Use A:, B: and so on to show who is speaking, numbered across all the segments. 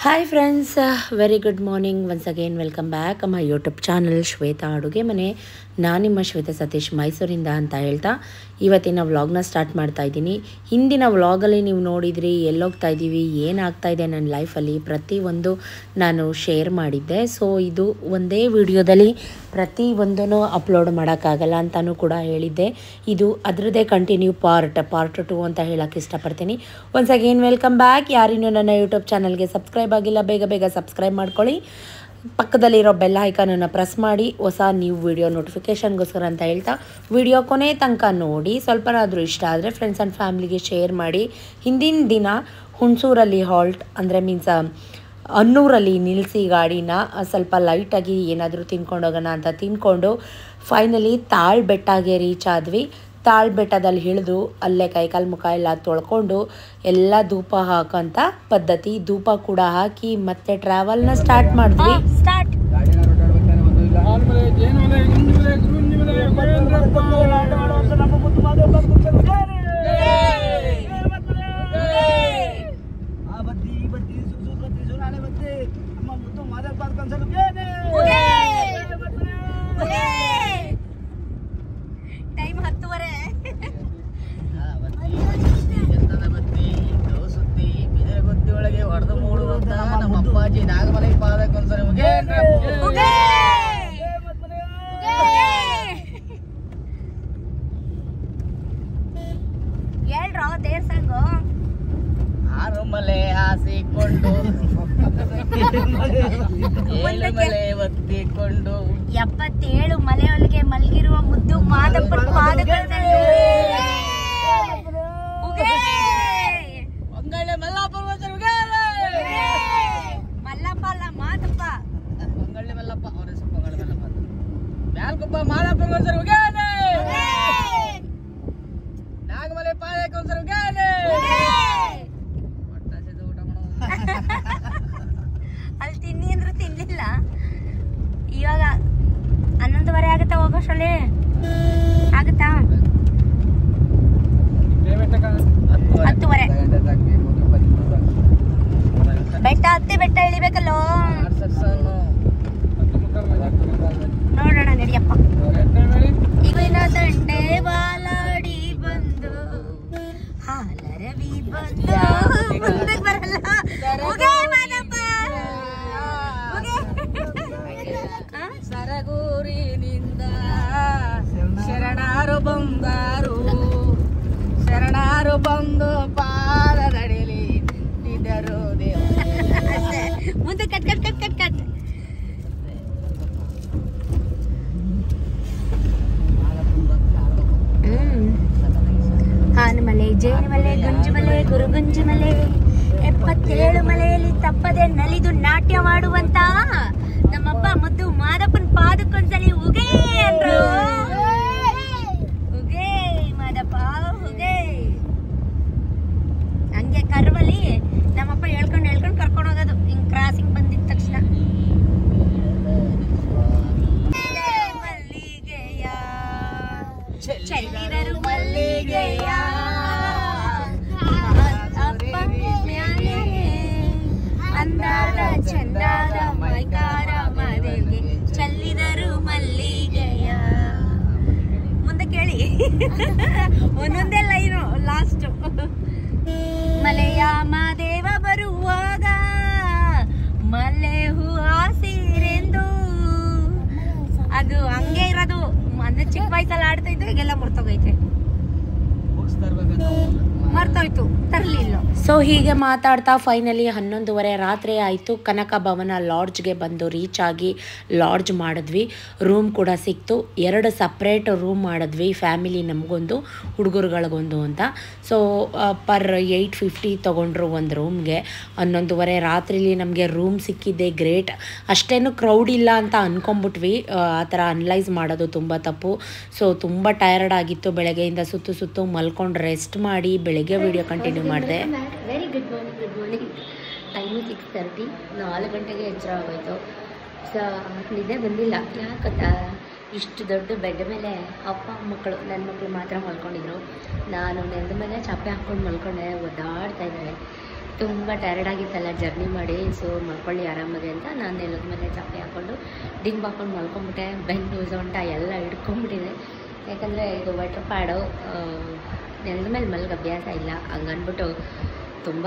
A: Hi friends very good morning once again welcome back my YouTube channel Shweta ಅಡುಗೆ ಮನೆ ನಾನು ನಿಮ್ಮ ಶ್ವೇತಾ ಸತೀಶ್ ಮೈಸೂರಿಂದ ಅಂತ ಹೇಳ್ತಾ ಇವತ್ತಿನ ವ್ಲಾಗ್ನ ಸ್ಟಾರ್ಟ್ ಮಾಡ್ತಾ ಇದ್ದೀನಿ ಹಿಂದಿನ ವ್ಲಾಗಲ್ಲಿ ನೀವು ನೋಡಿದ್ರಿ ಎಲ್ಲೋಗ್ತಾ ಇದ್ದೀವಿ ಏನಾಗ್ತಾ ಇದೆ ನನ್ನ ಲೈಫಲ್ಲಿ ಪ್ರತಿಯೊಂದು ನಾನು ಶೇರ್ ಮಾಡಿದ್ದೆ ಸೊ ಇದು ಒಂದೇ ವಿಡಿಯೋದಲ್ಲಿ ಪ್ರತಿಯೊಂದೂ ಅಪ್ಲೋಡ್ ಮಾಡೋಕ್ಕಾಗಲ್ಲ ಅಂತಲೂ ಕೂಡ ಹೇಳಿದ್ದೆ ಇದು ಅದರದ್ದೇ ಕಂಟಿನ್ಯೂ ಪಾರ್ಟ್ ಪಾರ್ಟ್ ಟು ಅಂತ ಹೇಳೋಕ್ಕೆ ಇಷ್ಟಪಡ್ತೀನಿ ಒನ್ಸ್ ಅಗೇನ್ ವೆಲ್ಕಮ್ ಬ್ಯಾಕ್ ಯಾರಿನ್ನೂ ನನ್ನ ಯೂಟ್ಯೂಬ್ ಚಾನಲ್ಗೆ ಸಬ್ಸ್ಕ್ರೈಬ್ ಆಗಿಲ್ಲ ಬೇಗ ಬೇಗ ಸಬ್ಸ್ಕ್ರೈಬ್ ಮಾಡ್ಕೊಳ್ಳಿ ಪಕ್ಕದಲ್ಲಿರೋ ಬೆಲ್ ಐಕಾನನ್ನು ಪ್ರೆಸ್ ಮಾಡಿ ಹೊಸ ನ್ಯೂ ವಿಡಿಯೋ ನೋಟಿಫಿಕೇಷನ್ಗೋಸ್ಕರ ಅಂತ ಹೇಳ್ತಾ ವಿಡಿಯೋ ಕೊನೆ ತನಕ ನೋಡಿ ಸ್ವಲ್ಪನಾದರೂ ಇಷ್ಟ ಆದರೆ ಫ್ರೆಂಡ್ಸ್ ಆ್ಯಂಡ್ ಫ್ಯಾಮ್ಲಿಗೆ ಶೇರ್ ಮಾಡಿ ಹಿಂದಿನ ದಿನ ಹುಣಸೂರಲ್ಲಿ ಹಾಲ್ಟ್ ಅಂದರೆ ಮೀನ್ಸ್ ಅನ್ನೂರಲ್ಲಿ ನಿಲ್ಲಿಸಿ ಗಾಡಿನ ಸ್ವಲ್ಪ ಲೈಟಾಗಿ ಏನಾದರೂ ತಿನ್ಕೊಂಡು ಹೋಗೋಣ ಅಂತ ತಿನ್ಕೊಂಡು ಫೈನಲಿ ತಾಳ್ ಬೆಟ್ಟಗೆ ರೀಚ್ ಆದ್ವಿ ತಾಳ್ ಬೆಟ್ಟದಲ್ಲಿ ಇಳಿದು ಅಲ್ಲೇ ಕೈಕಾಲು ಮುಖ ಎಲ್ಲ ತೊಳ್ಕೊಂಡು ಎಲ್ಲ ಧೂಪ ಹಾಕೋಂಥ ಪದ್ಧತಿ ಧೂಪ ಕೂಡ ಹಾಕಿ ಮತ್ತೆ ಟ್ರಾವೆಲ್ನ ಸ್ಟಾರ್ಟ್ ಮಾಡಿದ್ವಿ
B: ಸ್ಟಾರ್ಟ್ ಟೈಮ್ ಹತ್ತುವರೆ
C: ಒಳಗೆ ಹೊಡೆದು ಮೂಡುವಂತ ನಮ್ಮ ಅಪ್ಪಾಜಿ ನಾಗಮಲೈ ಪಾದಕ್ಕೊಂದ್ಸರಿ ಮುಗೇನ್ರಪ್ಪ.
B: ಹೇಳ್ರೋ ದೇರ್ ಸಾಂಗು
C: ಆರು ಮಲೆ ಹಾಸಿಕೊಂಡು ಏಳು ಮಲೆ ಒತ್ತಿಕೊಂಡು
B: ಎಪ್ಪತ್ತೇಳು ಮಲೆಯೊಳಗೆ ಮಲಗಿರುವ ಮುದ್ದು ಮಾದಪ್ಪನ ಪಾದಗಳಲ್ಲಿ ಉಗೇ!
C: ಒಂಗಳೆ ಮಲ್ಲಾಪುರ ಬಂದರು ಉಗೇಲೆ.
B: ಮಲ್ಲಪ್ಪ ಅಲ್ಲ ಮಾದಪ್ಪ
C: ಒಂಗಳ್ಳಿ ಮಲ್ಲಪ್ಪ ಅವ್ರ ಹೆಸರು ಒಂಗಳ್ಳಿ ಮಲ್ಲಪ್ಪ ಅಂತ. ಮ್ಯಾಲ್ಕೊಬ್ಬ ಮಾಲಾಪುರ ಬಂದರು ಉಗೇಲೆ.
B: ಉಗೇ!
C: ನಾಗಮಲೆ ಪಾದಕ್ಕೆ ಒಂದ್ಸರಿ ಉಗೇಲೆ.
B: ಉಗೇ!
C: ಹೊಟ್ಟೆ ಹಸಿದು ಊಟ ಮಾಡೋದು.
B: ಅಲ್ಲಿ ತಿನ್ನಿ ಅಂದ್ರು ತಿನ್ಲಿಲ್ಲ ಇವಾಗ ಹನ್ನೊಂದುವರೆ ಆಗುತ್ತಾ ಹೋಗೋಷ್ಟರಲ್ಲಿ ಆಗುತ್ತಾ ಹತ್ತುವರೆ. ಬೆಟ್ಟ ಹತ್ತಿ ಬೆಟ್ಟ ಇಳಿಬೇಕಲ್ಲೋ ನೋಡೋಣ ನಡಿಯಪ್ಪ ಈಗ ಇನ್ನ ದಂಡೆ ಬಾಲಾಡಿ ಬಂದು ಹಾಲರವಿ ಬಂದು ಮುಂದಕ್ಕೆ ಬರಲ್ಲ ಉಗೇ ಮಾದಪ್ಪ ಉಗೇ. ಆ?
C: ಸರಗೂರಿನಿಂದ ಶರಣಾರು ಬಂದಾರು ಶರಣಾರು ಬಂದು ಪಾದದಡಿಲಿ ನಿಂತಿದ್ದರು ದೇವ
B: ಅಷ್ಟೇ. ಮುಂದೆ cut cut cut cut cut ಹ್ಮ್ ಹಾನುಮಲೆ ಜೇನುಮಲೆ ಗುಂಜುಮಲೆ ಗುರುಗುಂಜುಮಲೆ ಎಪ್ಪತ್ತೇಳು ಮಲೆಯಲ್ಲಿ ತಪ್ಪದೆ ನಲಿದು ನಾಟ್ಯವಾಡುವಂತ ನಮ್ಮಪ್ಪ ಮುದ್ದು ಮಾದಪ್ಪನ ಪಾದಕ್ಕೊಂದ್ಸಲಿ ಉಗೇ ಅಂದ್ರು ಉಗೇ ಮಾದಪ್ಪ ಉಗೇ ಹಂಗೆ ಕರ್ವಲ್ಲಿ ನಮ್ಮಪ್ಪ ಹೇಳ್ಕೊಂಡು ಹೇಳ್ಕೊಂಡು ಕರ್ಕೊಂಡು ಹೋಗೋದು ಹಿಂಗ್ ಕ್ರಾಸಿಂಗ್ ಬಂದಿದ ತಕ್ಷಣ ಮಲ್ಲಿಗೆಯ ಚೆಲ್ಲಿದರು ಮಲ್ಲಿಗೆಯ ಅಪ್ಪ ಮ್ಯಾಲೆ ಅಂದಾದ ಚಂದಾದ ಮೈಕಾರ ಮಾದೇವಿಗೆ ಚೆಲ್ಲಿದರು ಮಲ್ಲಿಗೆಯ ಮುಂದೆ ಕೇಳಿ ಒಂದೊಂದೇ ಲೈನು ಲಾಸ್ಟ್ ಮಲೆಯ ಮಾದೇವ ಬರುವಾಗ ಮಲೆ ಹೂ ಹಸಿರೆಂದು ಅದು ಹಂಗೆ ಇರೋದು ಅಂದ್ರೆ ಚಿಕ್ಕ ವಯಸ್ಸಲ್ಲಿ ಆಡ್ತಾ ಇದ್ದು ಈಗೆಲ್ಲ ಮರ್ತೋಗೈತೆ
C: ಬುಕ್ಸ್ ತರ್ಬೇಕಂತ
B: ಮರ್ತೋಯ್ತು ತರ್ಲಿಲ್ಲ
A: ಸೊ ಹೀಗೆ ಮಾತಾಡ್ತಾ ಫೈನಲಿ ಹನ್ನೊಂದುವರೆ ರಾತ್ರಿ ಆಯಿತು ಕನಕ ಭವನ ಲಾಡ್ಜ್ಗೆ ಬಂದು ರೀಚ್ ಆಗಿ ಲಾಡ್ಜ್ ಮಾಡಿದ್ವಿ ರೂಮ್ ಕೂಡ ಸಿಕ್ತು ಎರಡು ಸಪ್ರೇಟ್ ರೂಮ್ ಮಾಡಿದ್ವಿ ಫ್ಯಾಮಿಲಿ ನಮಗೊಂದು ಹುಡುಗರುಗಳಿಗೊಂದು ಅಂತ ಸೊ ಪರ್ ಏಯ್ಟ್ ಫಿಫ್ಟಿ ತೊಗೊಂಡ್ರು ಒಂದು ರೂಮ್ಗೆ ಹನ್ನೊಂದುವರೆ ರಾತ್ರಿಲಿ ನಮಗೆ ರೂಮ್ ಸಿಕ್ಕಿದ್ದೆ ಗ್ರೇಟ್ ಅಷ್ಟೇನು ಕ್ರೌಡ್ ಇಲ್ಲ ಅಂತ ಅಂದ್ಕೊಂಬಿಟ್ವಿ ಆ ಥರ ಅನಲೈಸ್ ಮಾಡೋದು ತುಂಬ ತಪ್ಪು ಸೊ ತುಂಬ ಟಯರ್ಡ್ ಆಗಿತ್ತು ಬೆಳಗ್ಗೆಯಿಂದ ಸುತ್ತು ಸುತ್ತು ಮಲ್ಕೊಂಡು ರೆಸ್ಟ್ ಮಾಡಿ ಬೆಳಗ್ಗೆ ವಿಡಿಯೋ ಕಂಟಿನ್ಯೂ ಮಾಡಿದೆ
D: very good morning good morning time six thirty ನಾಲ್ಕು ಗಂಟೆಗೆ ಎಚ್ಚರ ಆಗೋಯ್ತು ಸೊ ನಿದ್ದೆ ಬಂದಿಲ್ಲ ಯಾಕೆ ಗೊತ್ತಾ ಇಷ್ಟು ದೊಡ್ಡ ಬೆಡ್ ಮೇಲೆ ಅಪ್ಪ ಮಕ್ಕಳು ನನ್ನ ಮಕ್ಕಳು ಮಾತ್ರ ಮಲ್ಕೊಂಡಿದ್ರು ನಾನು ನೆಲದ ಮೇಲೆ ಚಾಪೆ ಹಾಕ್ಕೊಂಡು ಮಲ್ಕೊಂಡೆ ಒದ್ದಾಡ್ತಾ ಇದ್ದಾರೆ ತುಂಬ ಟಯರ್ಡ್ ಆಗಿತ್ತಲ್ಲ ಜರ್ನಿ ಮಾಡಿ ಸೊ ಮಲ್ಕೊಳ್ಳಿ ಆರಾಮಾಗಿ ಅಂತ ನಾನು ನೆಲದ ಮೇಲೆ ಚಾಪೆ ಹಾಕ್ಕೊಂಡು ದಿಂಬು ಹಾಕೊಂಡು ಮಲ್ಕೊಂಬಿಟ್ಟೆ ಬೆನ್ನು ಸೊಂಟ ಎಲ್ಲ ಹಿಡ್ಕೊಂಬಿಟ್ಟಿದೆ ಯಾಕಂದರೆ ಇದು ವಾಟರ್ ಪ್ಯಾಡು ನೆಲದ ಮೇಲೆ ಮಲ್ಗೆ ಅಭ್ಯಾಸ ಇಲ್ಲ ಹಂಗನ್ಬಿಟ್ಟು ತುಂಬ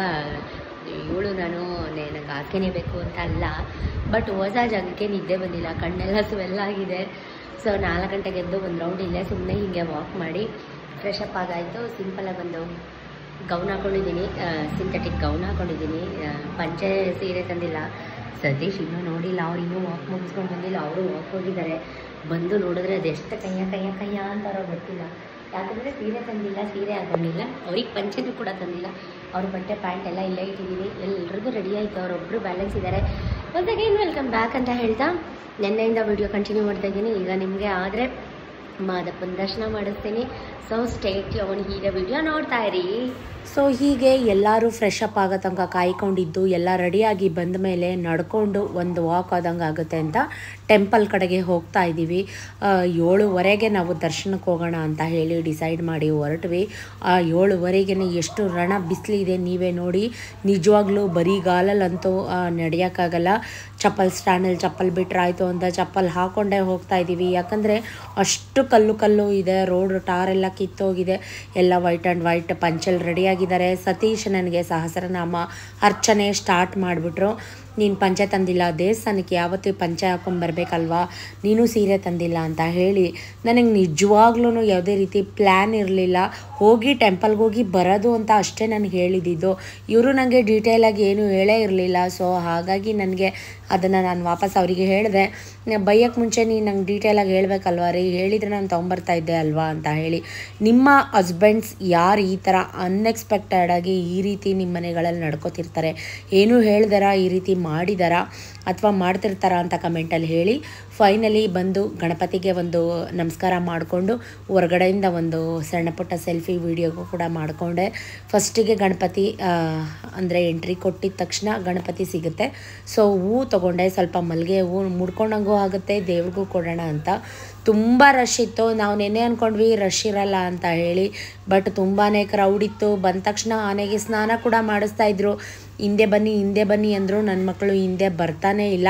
D: ಇವಳು ನಾನು ನನಗೆ ಹಾಕೇನೆ ಬೇಕು ಅಂತ ಅಲ್ಲ ಬಟ್ ಹೊಸ ಜಾಗಕ್ಕೆ ನಿದ್ದೆ ಬಂದಿಲ್ಲ ಕಣ್ಣೆಲ್ಲ ಸ್ವೆಲ್ ಆಗಿದೆ ಸೊ ನಾಲ್ಕು ಗಂಟೆಗೆ ಎದ್ದು ಒಂದು ರೌಂಡ್ ಇಲ್ಲೇ ಸುಮ್ಮನೆ ಹೀಗೆ ವಾಕ್ ಮಾಡಿ ಫ್ರೆಶ್ ಅಪ್ ಆಗಾಯಿತು ಸಿಂಪಲಾಗಿ ಒಂದು ಗೌನ್ ಹಾಕೊಂಡಿದ್ದೀನಿ ಸಿಂಥೆಟಿಕ್ ಗೌನ್ ಹಾಕೊಂಡಿದ್ದೀನಿ ಆ, ಪಂಚೆ ಸೀರೆ ತಂದಿಲ್ಲ ಸತೀಶ್ ಇನ್ನೂ ನೋಡಿಲ್ಲ ಅವ್ರು ಇನ್ನೂ ವಾಕ್ ಮುಗಿಸ್ಕೊಂಡು ಬಂದಿಲ್ಲ ಅವರು ವಾಕ್ ಹೋಗಿದ್ದಾರೆ ಬಂದು ನೋಡಿದ್ರೆ ಅದೆಷ್ಟು ಕೈಯ ಕೈಯ ಕೈಯ ಅಂತಾರೋ ಗೊತ್ತಿಲ್ಲ ಯಾಕಂದರೆ ಸೀರೆ ತಂದಿಲ್ಲ ಸೀರೆ ಹಾಕೊಂಡಿಲ್ಲ ಅವ್ರಿಗೆ ಪಂಚೆನೂ ಕೂಡ ತಂದಿಲ್ಲ ಅವ್ರ ಬಟ್ಟೆ ಪ್ಯಾಂಟ್ ಎಲ್ಲ ಇಲ್ಲೇ ಇಟ್ಟಿದ್ದೀನಿ ಎಲ್ರಿಗೂ ರೆಡಿ ಆಯಿತು ಅವರೊಬ್ಬರು ಬ್ಯಾಲೆನ್ಸ್ ಇದ್ದಾರೆ ಒಂದು ಅಗೇನ್ ವೆಲ್ಕಮ್ ಬ್ಯಾಕ್ ಅಂತ ಹೇಳ್ತಾ ನಿನ್ನೆಯಿಂದ ವಿಡಿಯೋ ಕಂಟಿನ್ಯೂ ಮಾಡ್ತಾ ಇದ್ದೀನಿ ಈಗ ನಿಮಗೆ ಆದರೆ ಮಾದಪ್ಪನ ದರ್ಶನ ಮಾಡಿಸ್ತೀನಿ ಸೊ ಸ್ಟೇಟ್ ಅವನು ಹೀಗೆ ವಿಡಿಯೋ ನೋಡ್ತಾ ಇರಿ
A: ಸೊ ಹೀಗೆ ಎಲ್ಲರೂ ಫ್ರೆಶ್ ಅಪ್ ಆಗೋ ತನಕ ಕಾಯ್ಕೊಂಡಿದ್ದು ಎಲ್ಲ ರೆಡಿಯಾಗಿ ಬಂದ ಮೇಲೆ ನಡ್ಕೊಂಡು ಒಂದು ವಾಕ್ ಆದಂಗೆ ಆಗುತ್ತೆ ಅಂತ ಟೆಂಪಲ್ ಕಡೆಗೆ ಹೋಗ್ತಾ ಇದ್ದೀವಿ ಆ, ಏಳುವರೆಗೆ ನಾವು ದರ್ಶನಕ್ಕೆ ಹೋಗೋಣ ಅಂತ ಹೇಳಿ ಡಿಸೈಡ್ ಮಾಡಿ ಹೊರಟ್ವಿ ಆ ಏಳುವರೆಗೆ ಎಷ್ಟು ರಣ ಬಿಸಿಲಿದೆ ನೀವೇ ನೋಡಿ ನಿಜವಾಗ್ಲೂ ಬರಿಗಾಲಲ್ಲಂತೂ ಆ, ನಡೆಯೋಕ್ಕಾಗಲ್ಲ ಚಪ್ಪಲ್ ಸ್ಟ್ಯಾಂಡಲ್ಲಿ ಚಪ್ಪಲ್ ಬಿಟ್ರೆ ಆಯಿತು ಅಂತ ಚಪ್ಪಲ್ ಹಾಕ್ಕೊಂಡೇ ಹೋಗ್ತಾ ಇದ್ದೀವಿ ಯಾಕಂದರೆ ಅಷ್ಟು ಕಲ್ಲು ಕಲ್ಲು ಇದೆ ರೋಡ್ ಟಾರ್ ಎಲ್ಲ ಕಿತ್ತೋಗಿದೆ ಎಲ್ಲ ವೈಟ್ ಆ್ಯಂಡ್ ವೈಟ್ ಪಂಚಲ್ ರೆಡಿಯಾಗಿದ್ದಾರೆ ಸತೀಶ್ ನನಗೆ ಸಹಸ್ರನಾಮ ಅರ್ಚನೆ ಸ್ಟಾರ್ಟ್ ಮಾಡಿಬಿಟ್ರು ನೀನು ಪಂಚೆ ತಂದಿಲ್ಲ ದೇವಸ್ಥಾನಕ್ಕೆ ಯಾವತ್ತೂ ಪಂಚೆ ಹಾಕೊಂಬರ್ಬೇಕಲ್ವಾ ನೀನು ಸೀರೆ ತಂದಿಲ್ಲ ಅಂತ ಹೇಳಿ ನನಗೆ ನಿಜವಾಗ್ಲೂ ಯಾವುದೇ ರೀತಿ ಪ್ಲ್ಯಾನ್ ಇರಲಿಲ್ಲ ಹೋಗಿ ಟೆಂಪಲ್ಗೆ ಹೋಗಿ ಬರೋದು ಅಂತ ಅಷ್ಟೇ ನನಗೆ ಹೇಳಿದ್ದು ಇವರು ನನಗೆ ಡೀಟೇಲಾಗಿ ಏನೂ ಹೇಳೇ ಇರಲಿಲ್ಲ ಸೊ ಹಾಗಾಗಿ ನನಗೆ ಅದನ್ನು ನಾನು ವಾಪಸ್ ಅವರಿಗೆ ಹೇಳಿದೆ ಬೈಯಕ್ಕೆ ಮುಂಚೆ ನೀನು ನಂಗೆ ಡೀಟೇಲಾಗಿ ಹೇಳ್ಬೇಕಲ್ವಾ ರೀ ಹೇಳಿದರೆ ನಾನು ತೊಗೊಂಬರ್ತಾ ಇದ್ದೆ ಅಲ್ವಾ ಅಂತ ಹೇಳಿ ನಿಮ್ಮ ಹಸ್ಬೆಂಡ್ಸ್ ಯಾರು ಈ ಥರ ಅನ್ಎಕ್ಸ್ಪೆಕ್ಟೆಡ್ ಆಗಿ ಈ ರೀತಿ ನಿಮ್ಮ ಮನೆಗಳಲ್ಲಿ ನಡ್ಕೋತಿರ್ತಾರೆ ಏನೂ ಹೇಳ್ದಾರ ಈ ರೀತಿ ಮಾಡಿದಾರಾ ಅಥವಾ ಮಾಡ್ತಿರ್ತಾರಾ ಅಂತ ಕಮೆಂಟಲ್ಲಿ ಹೇಳಿ ಫೈನಲಿ ಬಂದು ಗಣಪತಿಗೆ ಒಂದು ನಮಸ್ಕಾರ ಮಾಡಿಕೊಂಡು ಹೊರಗಡೆಯಿಂದ ಒಂದು ಸಣ್ಣ ಪುಟ್ಟ ಸೆಲ್ಫಿ ವೀಡಿಯೋಗೂ ಕೂಡ ಮಾಡಿಕೊಂಡೆ ಫಸ್ಟಿಗೆ ಗಣಪತಿ ಅಂದರೆ ಎಂಟ್ರಿ ಕೊಟ್ಟಿದ ತಕ್ಷಣ ಗಣಪತಿ ಸಿಗುತ್ತೆ ಸೊ ಹೂ ತೊಗೊಂಡೆ ಸ್ವಲ್ಪ ಮಲ್ಲಿಗೆ ಹೂ ಮುಡ್ಕೊಂಡಂಗೂ ಆಗುತ್ತೆ ದೇವ್ರಿಗೂ ಕೊಡೋಣ ಅಂತ ತುಂಬ ರಶ್ ಇತ್ತು ನಾವು ನೆನ್ನೆ ಅಂದ್ಕೊಂಡ್ವಿ ರಶ್ ಇರಲ್ಲ ಅಂತ ಹೇಳಿ ಬಟ್ ತುಂಬಾ ಕ್ರೌಡ್ ಇತ್ತು ಬಂದ ತಕ್ಷಣ ಆನೆಗೆ ಸ್ನಾನ ಕೂಡ ಮಾಡಿಸ್ತಾ ಇದ್ರು ಹಿಂದೆ ಬನ್ನಿ ಹಿಂದೆ ಬನ್ನಿ ಅಂದರು ನನ್ನ ಮಕ್ಕಳು ಹಿಂದೆ ಬರ್ತಾನೇ ಇಲ್ಲ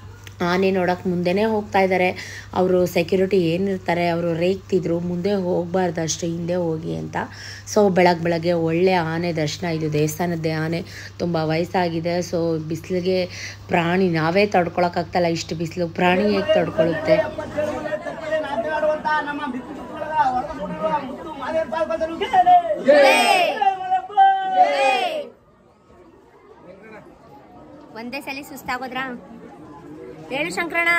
A: ಆನೆ ನೋಡೋಕೆ ಮುಂದೆನೇ ಹೋಗ್ತಾ ಇದ್ದಾರೆ ಅವರು ಸೆಕ್ಯೂರಿಟಿ ಏನಿರ್ತಾರೆ ಅವರು ರೇಗ್ತಿದ್ರು ಮುಂದೆ ಹೋಗಬಾರ್ದು ಅಷ್ಟು ಹಿಂದೆ ಹೋಗಿ ಅಂತ ಸೊ ಬೆಳಗ್ಗೆ ಬೆಳಗ್ಗೆ ಒಳ್ಳೆ ಆನೆ ದರ್ಶನ ಇದು ದೇವಸ್ಥಾನದ್ದೇ ಆನೆ ತುಂಬ ವಯಸ್ಸಾಗಿದೆ ಸೊ ಬಿಸಿಲಿಗೆ ಪ್ರಾಣಿ ನಾವೇ ತಡ್ಕೊಳಕ್ಕಾಗ್ತಲ್ಲ ಇಷ್ಟು ಬಿಸಿಲು ಪ್ರಾಣಿ ಹೇಗೆ ತಡ್ಕೊಳ್ಳುತ್ತೆ
B: ಒಂದೇ ಸಲ ಸುಸ್ತಾಗೋದ್ರಾ ಹೇಳು ಶಂಕರಣ್ಣ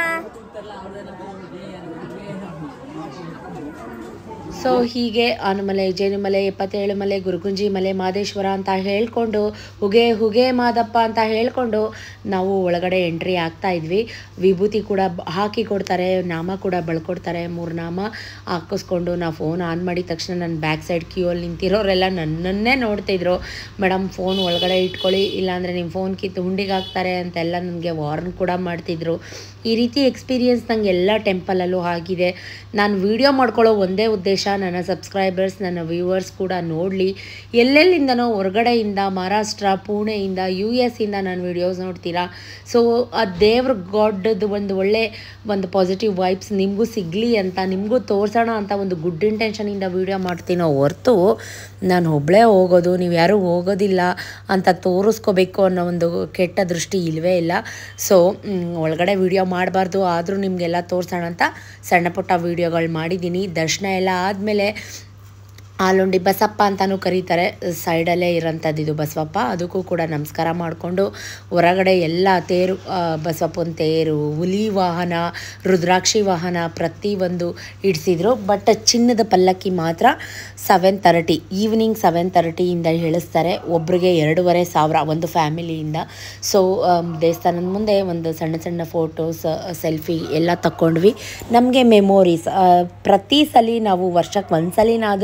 A: ಸೊ ಹೀಗೆ ಆನಮಲೆ ಜೇನುಮಲೆ ಎಪ್ಪತ್ತೇಳು ಮಲೆ ಗುರುಗುಂಜಿ ಮಲೆ ಮಾದೇಶ್ವರ ಅಂತ ಹೇಳ್ಕೊಂಡು ಹುಗೆ ಹುಗೆ ಮಾದಪ್ಪ ಅಂತ ಹೇಳ್ಕೊಂಡು ನಾವು ಒಳಗಡೆ ಎಂಟ್ರಿ ಆಗ್ತಾ ಇದ್ವಿ ವಿಭೂತಿ ಕೂಡ ಬ- ಹಾಕಿ ಕೊಡ್ತಾರೆ ನಾಮ ಕೂಡ ಬಳ್ಕೊಡ್ತಾರೆ ಮೂರು ನಾಮ ಹಾಕಿಸ್ಕೊಂಡು ನಾವು ಫೋನ್ ಆನ್ ಮಾಡಿದ ತಕ್ಷಣ ನನ್ನ ಬ್ಯಾಕ್ ಸೈಡ್ ಕ್ಯೂಯಲ್ಲಿ ನಿಂತಿರೋರೆಲ್ಲ ನನ್ನನ್ನೇ ನೋಡ್ತಿದ್ರು ಮೇಡಮ್ ಫೋನ್ ಒಳಗಡೆ ಇಟ್ಕೊಳ್ಳಿ ಇಲ್ಲಾಂದರೆ ನಿಮ್ಮ ಫೋನ್ ಕಿತ್ತು ಹುಂಡಿಗೆ ಹಾಕ್ತಾರೆ ಅಂತೆಲ್ಲ ನನಗೆ ವಾರ್ನ್ ಕೂಡ ಮಾಡ್ತಿದ್ರು ಈ ರೀತಿ ಎಕ್ಸ್ಪೀರಿಯನ್ಸ್ ನಂಗೆ ಎಲ್ಲ ಟೆಂಪಲಲ್ಲೂ ಆಗಿದೆ ನಾನು ವಿಡಿಯೋ ಮಾಡ್ಕೊಳ್ಳೋ ಒಂದೇ ಉದ್ದೇಶ ನನ್ನ ಸಬ್ಸ್ಕ್ರೈಬರ್ಸ್ ನನ್ನ ವ್ಯೂವರ್ಸ್ ಕೂಡ ನೋಡಲಿ ಎಲ್ಲೆಲ್ಲಿಂದನೋ ಹೊರಗಡೆಯಿಂದ ಮಹಾರಾಷ್ಟ್ರ ಪುಣೆಯಿಂದ ಯು ಎಸ್ ಇಂದ ನಾನು ವಿಡಿಯೋಸ್ ನೋಡ್ತೀರಾ ಸೊ ಆ ದೇವ್ರ ಗಾಡ್ದು ಒಂದು ಒಳ್ಳೆ ಒಂದು ಪಾಸಿಟಿವ್ ವೈಬ್ಸ್ ನಿಮಗೂ ಸಿಗಲಿ ಅಂತ ನಿಮಗೂ ತೋರಿಸೋಣ ಅಂತ ಒಂದು ಗುಡ್ ಇಂಟೆನ್ಷನಿಂದ ವಿಡಿಯೋ ಮಾಡ್ತೀನೋ ಹೊರ್ತು ನಾನು ಒಬ್ಬಳೇ ಹೋಗೋದು ನೀವು ಯಾರೂ ಹೋಗೋದಿಲ್ಲ ಅಂತ ತೋರಿಸ್ಕೋಬೇಕು ಅನ್ನೋ ಒಂದು ಕೆಟ್ಟ ದೃಷ್ಟಿ ಇಲ್ಲವೇ ಇಲ್ಲ ಸೊ ಒಳಗಡೆ ವಿಡಿಯೋ ಮಾಡಬಾರ್ದು ಆದರೂ ನಿಮಗೆಲ್ಲ ತೋರಿಸೋಣ ಅಂತ ಸಣ್ಣ ಪುಟ್ಟ ವೀಡಿಯೋಗಳು ಮಾಡಿದ್ದೀನಿ ದರ್ಶನ ಎಲ್ಲ ಆದಮೇಲೆ ಆಲುಂಡಿ ಬಸಪ್ಪ ಅಂತಲೂ ಕರೀತಾರೆ ಸೈಡಲ್ಲೇ ಇರೋಂಥದ್ದು ಇದು ಬಸವಪ್ಪ ಅದಕ್ಕೂ ಕೂಡ ನಮಸ್ಕಾರ ಮಾಡಿಕೊಂಡು ಹೊರಗಡೆ ಎಲ್ಲ ತೇರು ಆ, ಬಸವಪ್ಪನ ತೇರು ಹುಲಿ ವಾಹನ ರುದ್ರಾಕ್ಷಿ ವಾಹನ ಪ್ರತಿಯೊಂದು ಇಡಿಸಿದ್ರು ಬಟ್ ಚಿನ್ನದ ಪಲ್ಲಕ್ಕಿ ಮಾತ್ರ ಸೆವೆನ್ ತರ್ಟಿ ಈವ್ನಿಂಗ್ ಸೆವೆನ್ ತರ್ಟಿಯಿಂದ ಇಳಿಸ್ತಾರೆ ಒಬ್ರಿಗೆ ಎರಡೂವರೆ ಸಾವಿರ ಒಂದು ಫ್ಯಾಮಿಲಿಯಿಂದ ಸೊ ದೇವಸ್ಥಾನದ ಮುಂದೆ ಒಂದು ಸಣ್ಣ ಸಣ್ಣ ಫೋಟೋಸ್ ಸೆಲ್ಫಿ ಎಲ್ಲ ತಕ್ಕೊಂಡ್ವಿ ನಮಗೆ ಮೆಮೊರೀಸ್ ಪ್ರತಿ ಸಲ ನಾವು ವರ್ಷಕ್ಕೆ ಒಂದು ಸಲಿನಾದರೂ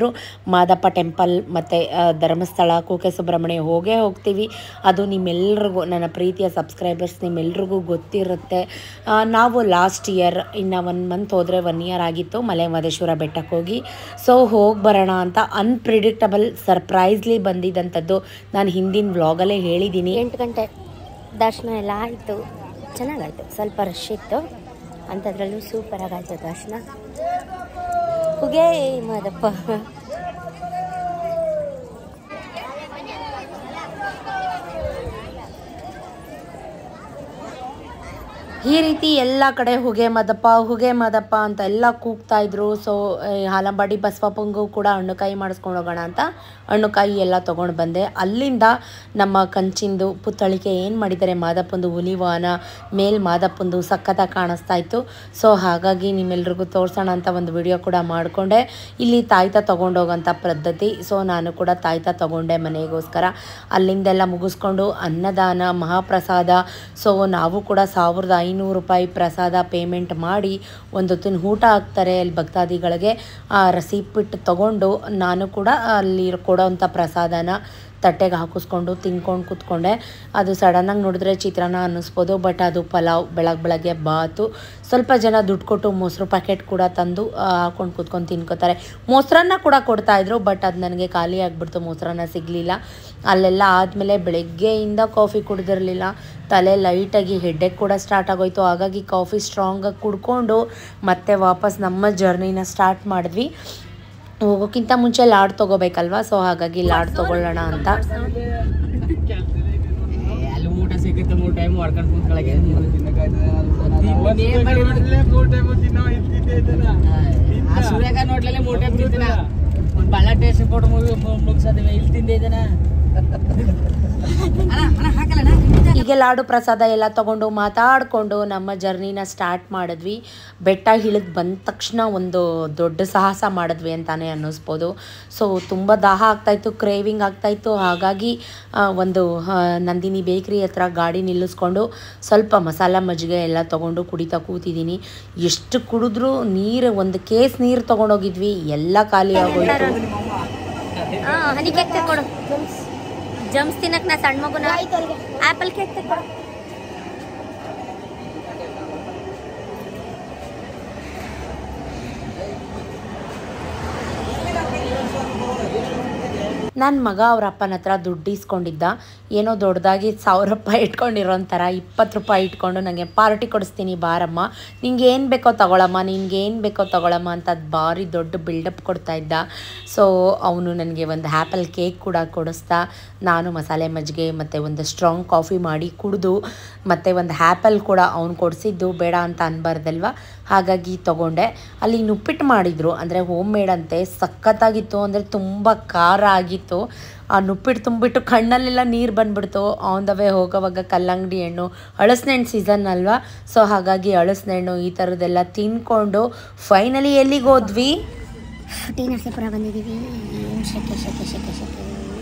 A: ಮಾದಪ್ಪ ಟೆಂಪಲ್ ಮತ್ತು ಧರ್ಮಸ್ಥಳ ಕುಕ್ಕೆ ಸುಬ್ರಹ್ಮಣ್ಯ ಹೋಗೇ ಹೋಗ್ತೀವಿ ಅದು ನಿಮ್ಮೆಲ್ರಿಗೂ ನನ್ನ ಪ್ರೀತಿಯ ಸಬ್ಸ್ಕ್ರೈಬರ್ಸ್ ನಿಮ್ಮೆಲ್ರಿಗೂ ಗೊತ್ತಿರುತ್ತೆ ಆ, ನಾವು ಲಾಸ್ಟ್ ಇಯರ್ ಇನ್ನು ಒನ್ ಮಂತ್ ಹೋದರೆ ಒನ್ ಇಯರ್ ಆಗಿತ್ತು ಮಲೆ ಮಹದೇಶ್ವರ ಬೆಟ್ಟಕ್ಕೆ ಹೋಗಿ ಸೊ ಹೋಗಿ ಬರೋಣ ಅಂತ ಅನ್ಪ್ರಿಡಿಕ್ಟಬಲ್ ಸರ್ಪ್ರೈಸ್ಲಿ ಬಂದಿದ್ದಂಥದ್ದು ನಾನು ಹಿಂದಿನ ವ್ಲಾಗಲ್ಲೇ ಹೇಳಿದ್ದೀನಿ
D: ಎಂಟು ಗಂಟೆ ದರ್ಶನ ಎಲ್ಲ ಆಯಿತು ಚೆನ್ನಾಗಾಯ್ತು ಸ್ವಲ್ಪ ರಶ್ ಇತ್ತು ಅಂಥದ್ರಲ್ಲೂ ಸೂಪರಾಗಿ ಆಯಿತು ದರ್ಶನ ಹುಗೇ ಮಾದಪ್ಪ
A: ಈ ರೀತಿ ಎಲ್ಲ ಕಡೆ ಹುಗೆ ಮದಪ್ಪ ಹುಗೆ ಮದಪ್ಪ ಅಂತ ಎಲ್ಲ ಕೂಗ್ತಾ ಇದ್ರು ಸೊ ಹಾಲಂಬಾಡಿ ಬಸವಪ್ಪಂಗೂ ಕೂಡ ಹಣ್ಣುಕಾಯಿ ಮಾಡಿಸ್ಕೊಂಡು ಹೋಗೋಣ ಅಂತ ಹಣ್ಣುಕಾಯಿ ಎಲ್ಲ ತೊಗೊಂಡು ಬಂದೆ ಅಲ್ಲಿಂದ ನಮ್ಮ ಕಂಚಿಂದು ಪುತ್ತಳಿಕೆ ಏನು ಮಾಡಿದ್ದಾರೆ ಮಾದಪ್ಪಂದು ಹುಲಿವಾನ ಮೇಲ್ ಮಾದಪ್ಪಂದು ಸಖತ್ತಾಗಿ ಕಾಣಿಸ್ತಾ ಇತ್ತು ಸೊ ಹಾಗಾಗಿ ನಿಮ್ಮೆಲ್ರಿಗೂ ತೋರಿಸೋಣ ಅಂತ ಒಂದು ವಿಡಿಯೋ ಕೂಡ ಮಾಡಿಕೊಂಡೆ ಇಲ್ಲಿ ತಾಯ್ತ ತೊಗೊಂಡೋಗೋಂಥ ಪದ್ಧತಿ ಸೊ ನಾನು ಕೂಡ ತಾಯ್ತ ತೊಗೊಂಡೆ ಮನೆಗೋಸ್ಕರ ಅಲ್ಲಿಂದೆಲ್ಲ ಮುಗಿಸ್ಕೊಂಡು ಅನ್ನದಾನ ಮಹಾಪ್ರಸಾದ ಸೊ ನಾವು ಕೂಡ ಸಾವಿರದ ಐನೂರು ರೂಪಾಯಿ ಪ್ರಸಾದ ಪೇಮೆಂಟ್ ಮಾಡಿ ಒಂದು ಹೊತ್ತಿನ ಊಟ ಹಾಕ್ತಾರೆ ಅಲ್ಲಿ ಭಕ್ತಾದಿಗಳಿಗೆ ಆ ರಸೀಪಿಟ್ಟು ತಗೊಂಡು ನಾನು ಕೂಡ ಅಲ್ಲಿ ಕೊಡೋವಂಥ ಪ್ರಸಾದನ ತಟ್ಟೆಗೆ ಹಾಕಿಸ್ಕೊಂಡು ತಿನ್ಕೊಂಡು ಕೂತ್ಕೊಂಡೆ ಅದು ಸಡನ್ನಾಗಿ ನೋಡಿದ್ರೆ ಚಿತ್ರಾನ್ನ ಅನ್ನಿಸ್ಬೋದು ಬಟ್ ಅದು ಪಲಾವ್ ಬೆಳಗ್ಗೆ ಬೆಳಗ್ಗೆ ಬಾತು ಸ್ವಲ್ಪ ಜನ ದುಡ್ಡು ಕೊಟ್ಟು ಮೊಸರು ಪ್ಯಾಕೆಟ್ ಕೂಡ ತಂದು ಆ, ಹಾಕೊಂಡು ಕೂತ್ಕೊಂಡು ತಿನ್ಕೋತಾರೆ ಮೊಸರನ್ನ ಕೂಡ ಕೊಡ್ತಾಯಿದ್ರು ಬಟ್ ಅದು ನನಗೆ ಖಾಲಿ ಆಗಿಬಿಡ್ತು ಮೊಸರನ್ನ ಸಿಗಲಿಲ್ಲ ಅಲ್ಲೆಲ್ಲ ಆದಮೇಲೆ ಬೆಳಗ್ಗೆಯಿಂದ ಕಾಫಿ ಕುಡಿದಿರಲಿಲ್ಲ ತಲೆ ಲೈಟಾಗಿ ಹೆಡ್ಡೇಕ್ ಕೂಡ ಸ್ಟಾರ್ಟ್ ಆಗೋಯ್ತು ಹಾಗಾಗಿ ಕಾಫಿ ಸ್ಟ್ರಾಂಗಾಗಿ ಕುಡ್ಕೊಂಡು ಮತ್ತೆ ವಾಪಸ್ ನಮ್ಮ ಜರ್ನಿನ ಸ್ಟಾರ್ಟ್ ಮಾಡಿದ್ವಿ ಹೋಗೋಕ್ಕಿಂತ ಮುಂಚೆ ಲಾಡ್ ತೊಗೋಬೇಕಲ್ವಾ ಸೊ ಹಾಗಾಗಿ ಲಾಡ್ ತೊಗೊಳ್ಳೋಣ ಅಂತ
C: ಅಲ್ಲಿ ಊಟ ಸಿಗುತ್ತೆ ಮೂರು ಟೈಮ್ ಹೊಡ್ಕೊಂಡು ಕುಂತ್ಕೊಳಗೆ ಆ ಸೂರ್ಯಕ ನೋಡ್ಲೇ ಮೂರು ಟೈಮ್ ತಿಂತೀನ ಒಂದು ಬಳ್ಳ ಟೇಸ್ಟ್ ಕೊಟ್ಟು ಮೂವಿ ಮುಗಿಸೋದಿವೆ ಇಲ್ಲಿ ತಿಂದೆ ಇದನ್ನ
A: ಹೀಗೆ ಲಾಡು ಪ್ರಸಾದ ಎಲ್ಲ ತಗೊಂಡು ಮಾತಾಡಿಕೊಂಡು ನಮ್ಮ ಜರ್ನಿನ ಸ್ಟಾರ್ಟ್ ಮಾಡಿದ್ವಿ ಬೆಟ್ಟ ಇಳಿದು ಬಂದ ತಕ್ಷಣ ಒಂದು ದೊಡ್ಡ ಸಾಹಸ ಮಾಡಿದ್ವಿ ಅಂತಾನೆ ಅನ್ನಿಸ್ಬೋದು ಸೊ ತುಂಬ ದಾಹ ಆಗ್ತಾಯಿತ್ತು ಕ್ರೇವಿಂಗ್ ಆಗ್ತಾಯಿತ್ತು ಹಾಗಾಗಿ ಆ, ಒಂದು ಆ, ನಂದಿನಿ ಬೇಕ್ರಿ ಹತ್ರ ಗಾಡಿ ನಿಲ್ಲಿಸ್ಕೊಂಡು ಸ್ವಲ್ಪ ಮಸಾಲ ಮಜ್ಜಿಗೆ ಎಲ್ಲ ತೊಗೊಂಡು ಕುಡಿತಾ ಕೂತಿದ್ದೀನಿ ಎಷ್ಟು ಕುಡಿದ್ರೂ ನೀರು ಒಂದು ಕೇಸ್ ನೀರು ತೊಗೊಂಡೋಗಿದ್ವಿ ಎಲ್ಲ ಖಾಲಿ ಆಗೋಯ್ತು
D: ಹಾಂ ಹನಿ ಕೇಕ್ ತಗೊಡು ಜಮ್ಸ್ ಜಮ್ಸ್ ತಿನ್ನಕ್ ನಾ ಸಣ್ಣ ಮಗುನ ಆಪಲ್ ಕೇಕ್ ತಗೊಡು
A: ನನ್ನ ಮಗ ಅವ್ರ ಅಪ್ಪನ ಹತ್ರ ದುಡ್ಡು ಇಸ್ಕೊಂಡಿದ್ದ ಏನೋ ದೊಡ್ಡದಾಗಿ ಸಾವಿರ ರೂಪಾಯಿ ಇಟ್ಕೊಂಡಿರೋ ಥರ ಇಪ್ಪತ್ತು ರೂಪಾಯಿ ಇಟ್ಕೊಂಡು ನನಗೆ ಪಾರ್ಟಿ ಕೊಡಿಸ್ತೀನಿ ಬಾರಮ್ಮ ನಿಂಗೆ ಏನು ಬೇಕೋ ತಗೊಳಮ್ಮ ನಿನ್ಗೆ ಏನು ಬೇಕೋ ತಗೊಳಮ್ಮ ಅಂತ ಅದು ಭಾರಿ ದೊಡ್ಡ ಬಿಲ್ಡಪ್ ಕೊಡ್ತಾ ಇದ್ದ ಸೊ ಅವನು ನನಗೆ ಒಂದು ಆ್ಯಪಲ್ ಕೇಕ್ ಕೂಡ ಕೊಡಿಸ್ದ ನಾನು ಮಸಾಲೆ ಮಜ್ಜಿಗೆ ಮತ್ತು ಒಂದು ಸ್ಟ್ರಾಂಗ್ ಕಾಫಿ ಮಾಡಿ ಕುಡಿದು ಮತ್ತು ಒಂದು ಆ್ಯಪಲ್ ಕೂಡ ಅವ್ನು ಕೊಡಿಸಿದ್ದು ಬೇಡ ಅಂತ ಅನ್ಬಾರ್ದಲ್ವ ಹಾಗಾಗಿ ತೊಗೊಂಡೆ ಅಲ್ಲಿ ನುಪ್ಪಿಟ್ಟು ಮಾಡಿದರು ಅಂದರೆ ಹೋಮ್ ಮೇಡ್ ಅಂತೆ ಸಖತ್ತಾಗಿತ್ತು ಅಂದರೆ ತುಂಬ ಖಾರ ಆಗಿತ್ತು ಆ ನುಪ್ಪಿಟ್ಟು ತುಂಬಿಟ್ಟು ಕಣ್ಣಲ್ಲೆಲ್ಲ ನೀರು ಬಂದ್ಬಿಡ್ತು ಆನ್ ದ ವೇ ಹೋಗೋವಾಗ ಕಲ್ಲಂಗಡಿ ಹಣ್ಣು ಹಳಸಿನಣ್ಣು ಸೀಸನ್ ಅಲ್ವಾ ಸೊ ಹಾಗಾಗಿ ಹಳಸಿನಣ್ಣು ಈ ಥರದ್ದೆಲ್ಲ ತಿನ್ಕೊಂಡು ಫೈನಲಿ ಎಲ್ಲಿಗೆ ಹೋದ್ವಿ
D: ಟಿ ನರಸೀಪುರ ಬಂದಿದ್ದೀವಿ ಶೆಕೆ ಶೆಕೆ ಶೆಕೆ ಶೆಕೆ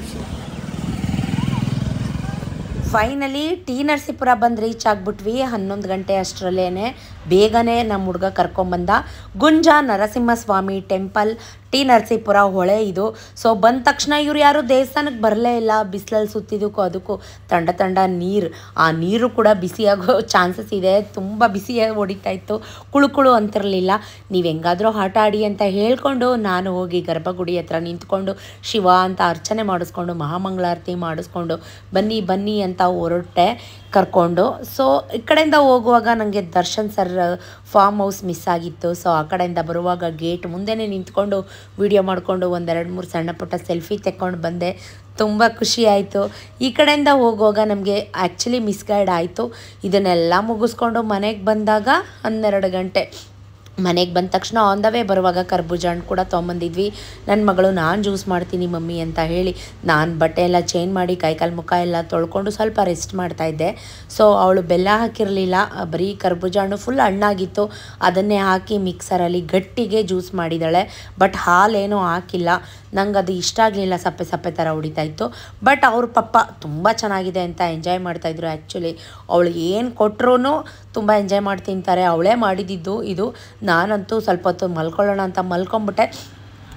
A: ಫೈನಲಿ ಟಿ ನರಸೀಪುರ ಬಂದು ರೀಚ್ ಆಗಿಬಿಟ್ವಿ ಹನ್ನೊಂದು ಗಂಟೆ ಅಷ್ಟರಲ್ಲೇ ಬೇಗನೆ ನಮ್ಮ ಹುಡುಗ ಕರ್ಕೊಂಬಂದ ಗುಂಜ ನರಸಿಂಹಸ್ವಾಮಿ ಟೆಂಪಲ್ ಟಿ ನರಸೀಪುರ ಹೊಳೆ ಇದು ಸೊ ಬಂದ ತಕ್ಷಣ ಇವ್ರು ಯಾರು ದೇವಸ್ಥಾನಕ್ಕೆ ಬರಲೇ ಇಲ್ಲ ಬಿಸಿಲಲ್ಲಿ ಸುತ್ತಿದ್ದಕ್ಕೂ ಅದಕ್ಕೂ ತಂಡ ತಂಡ ನೀರು ಆ ನೀರು ಕೂಡ ಬಿಸಿಯಾಗೋ ಚಾನ್ಸಸ್ ಇದೆ ತುಂಬ ಬಿಸಿಯಾಗಿ ಹೊಡಿತಾ ಇತ್ತು ಕುಳು ಕುಳು ಅಂತಿರಲಿಲ್ಲ ನೀವು ಹೆಂಗಾದರೂ ಆಟ ಆಡಿ ಅಂತ ಹೇಳ್ಕೊಂಡು ನಾನು ಹೋಗಿ ಗರ್ಭಗುಡಿ ಹತ್ರ ನಿಂತ್ಕೊಂಡು ಶಿವ ಅಂತ ಅರ್ಚನೆ ಮಾಡಿಸ್ಕೊಂಡು ಮಹಾಮಂಗಳಾರತಿ ಮಾಡಿಸ್ಕೊಂಡು ಬನ್ನಿ ಬನ್ನಿ ಅಂತ ಹೊರಟೆ ಕರ್ಕೊಂಡು ಸೊ ಈ ಕಡೆಯಿಂದ ಹೋಗುವಾಗ ನನಗೆ Darshan sir farm house miss ಆಗಿತ್ತು ಸೊ ಆ ಕಡೆಯಿಂದ ಬರುವಾಗ ಗೇಟ್ ಮುಂದೆನೇ ನಿಂತ್ಕೊಂಡು ವಿಡಿಯೋ ಮಾಡಿಕೊಂಡು ಒಂದೆರಡು ಮೂರು ಸಣ್ಣ ಪುಟ್ಟ ಸೆಲ್ಫಿ ತೆಕ್ಕೊಂಡು ಬಂದೆ ತುಂಬ ಖುಷಿ ಆಯಿತು ಈ ಕಡೆಯಿಂದ ಹೋಗುವಾಗ ನಮಗೆ ಆ್ಯಕ್ಚುಲಿ ಮಿಸ್ಗೈಡ್ ಆಯಿತು ಇದನ್ನೆಲ್ಲ ಮುಗಿಸ್ಕೊಂಡು ಮನೆಗೆ ಬಂದಾಗ ಹನ್ನೆರಡು ಗಂಟೆ ಮನೆಗೆ ಬಂದ ತಕ್ಷಣ ಆನ್ ದ ವೇ ಬರುವಾಗ ಕರ್ಬೂಜ ಹಣ್ಣು ಕೂಡ ತೊಗೊಂಬಂದಿದ್ವಿ ನನ್ನ ಮಗಳು ನಾನು ಜ್ಯೂಸ್ ಮಾಡ್ತೀನಿ ಮಮ್ಮಿ ಅಂತ ಹೇಳಿ ನಾನು ಬಟ್ಟೆ ಎಲ್ಲ ಚೇಂಜ್ ಮಾಡಿ ಕೈಕಾಲು ಮುಖ ಎಲ್ಲ ತೊಳ್ಕೊಂಡು ಸ್ವಲ್ಪ ರೆಸ್ಟ್ ಮಾಡ್ತಾಯಿದ್ದೆ ಸೊ ಅವಳು ಬೆಲ್ಲ ಹಾಕಿರಲಿಲ್ಲ ಬರೀ ಕರ್ಬೂಜ ಹಣ್ಣು ಫುಲ್ ಹಣ್ಣಾಗಿತ್ತು ಅದನ್ನೇ ಹಾಕಿ ಮಿಕ್ಸರಲ್ಲಿ ಗಟ್ಟಿಗೆ ಜ್ಯೂಸ್ ಮಾಡಿದ್ದಾಳೆ ಬಟ್ ಹಾಲೇನೂ ಹಾಕಿಲ್ಲ ನಂಗೆ ಅದು ಇಷ್ಟ ಆಗಲಿಲ್ಲ ಸಪ್ಪೆ ಸಪ್ಪೆ ಥರ ಹೊಡಿತಾ ಇತ್ತು ಬಟ್ ಅವ್ರ ಪಪ್ಪ ತುಂಬ ಚೆನ್ನಾಗಿದೆ ಅಂತ ಎಂಜಾಯ್ ಮಾಡ್ತಾಯಿದ್ರು ಆ್ಯಕ್ಚುಲಿ ಅವಳು ಏನು ಕೊಟ್ಟರು ತುಂಬ ಎಂಜಾಯ್ ಮಾಡಿ ತಿಂತಾರೆ ಅವಳೇ ಮಾಡಿದ್ದು ಇದು ನಾನಂತೂ ಸ್ವಲ್ಪ ಹೊತ್ತು ಮಲ್ಕೊಳ್ಳೋಣ ಅಂತ ಮಲ್ಕೊಂಬಿಟ್ಟೆ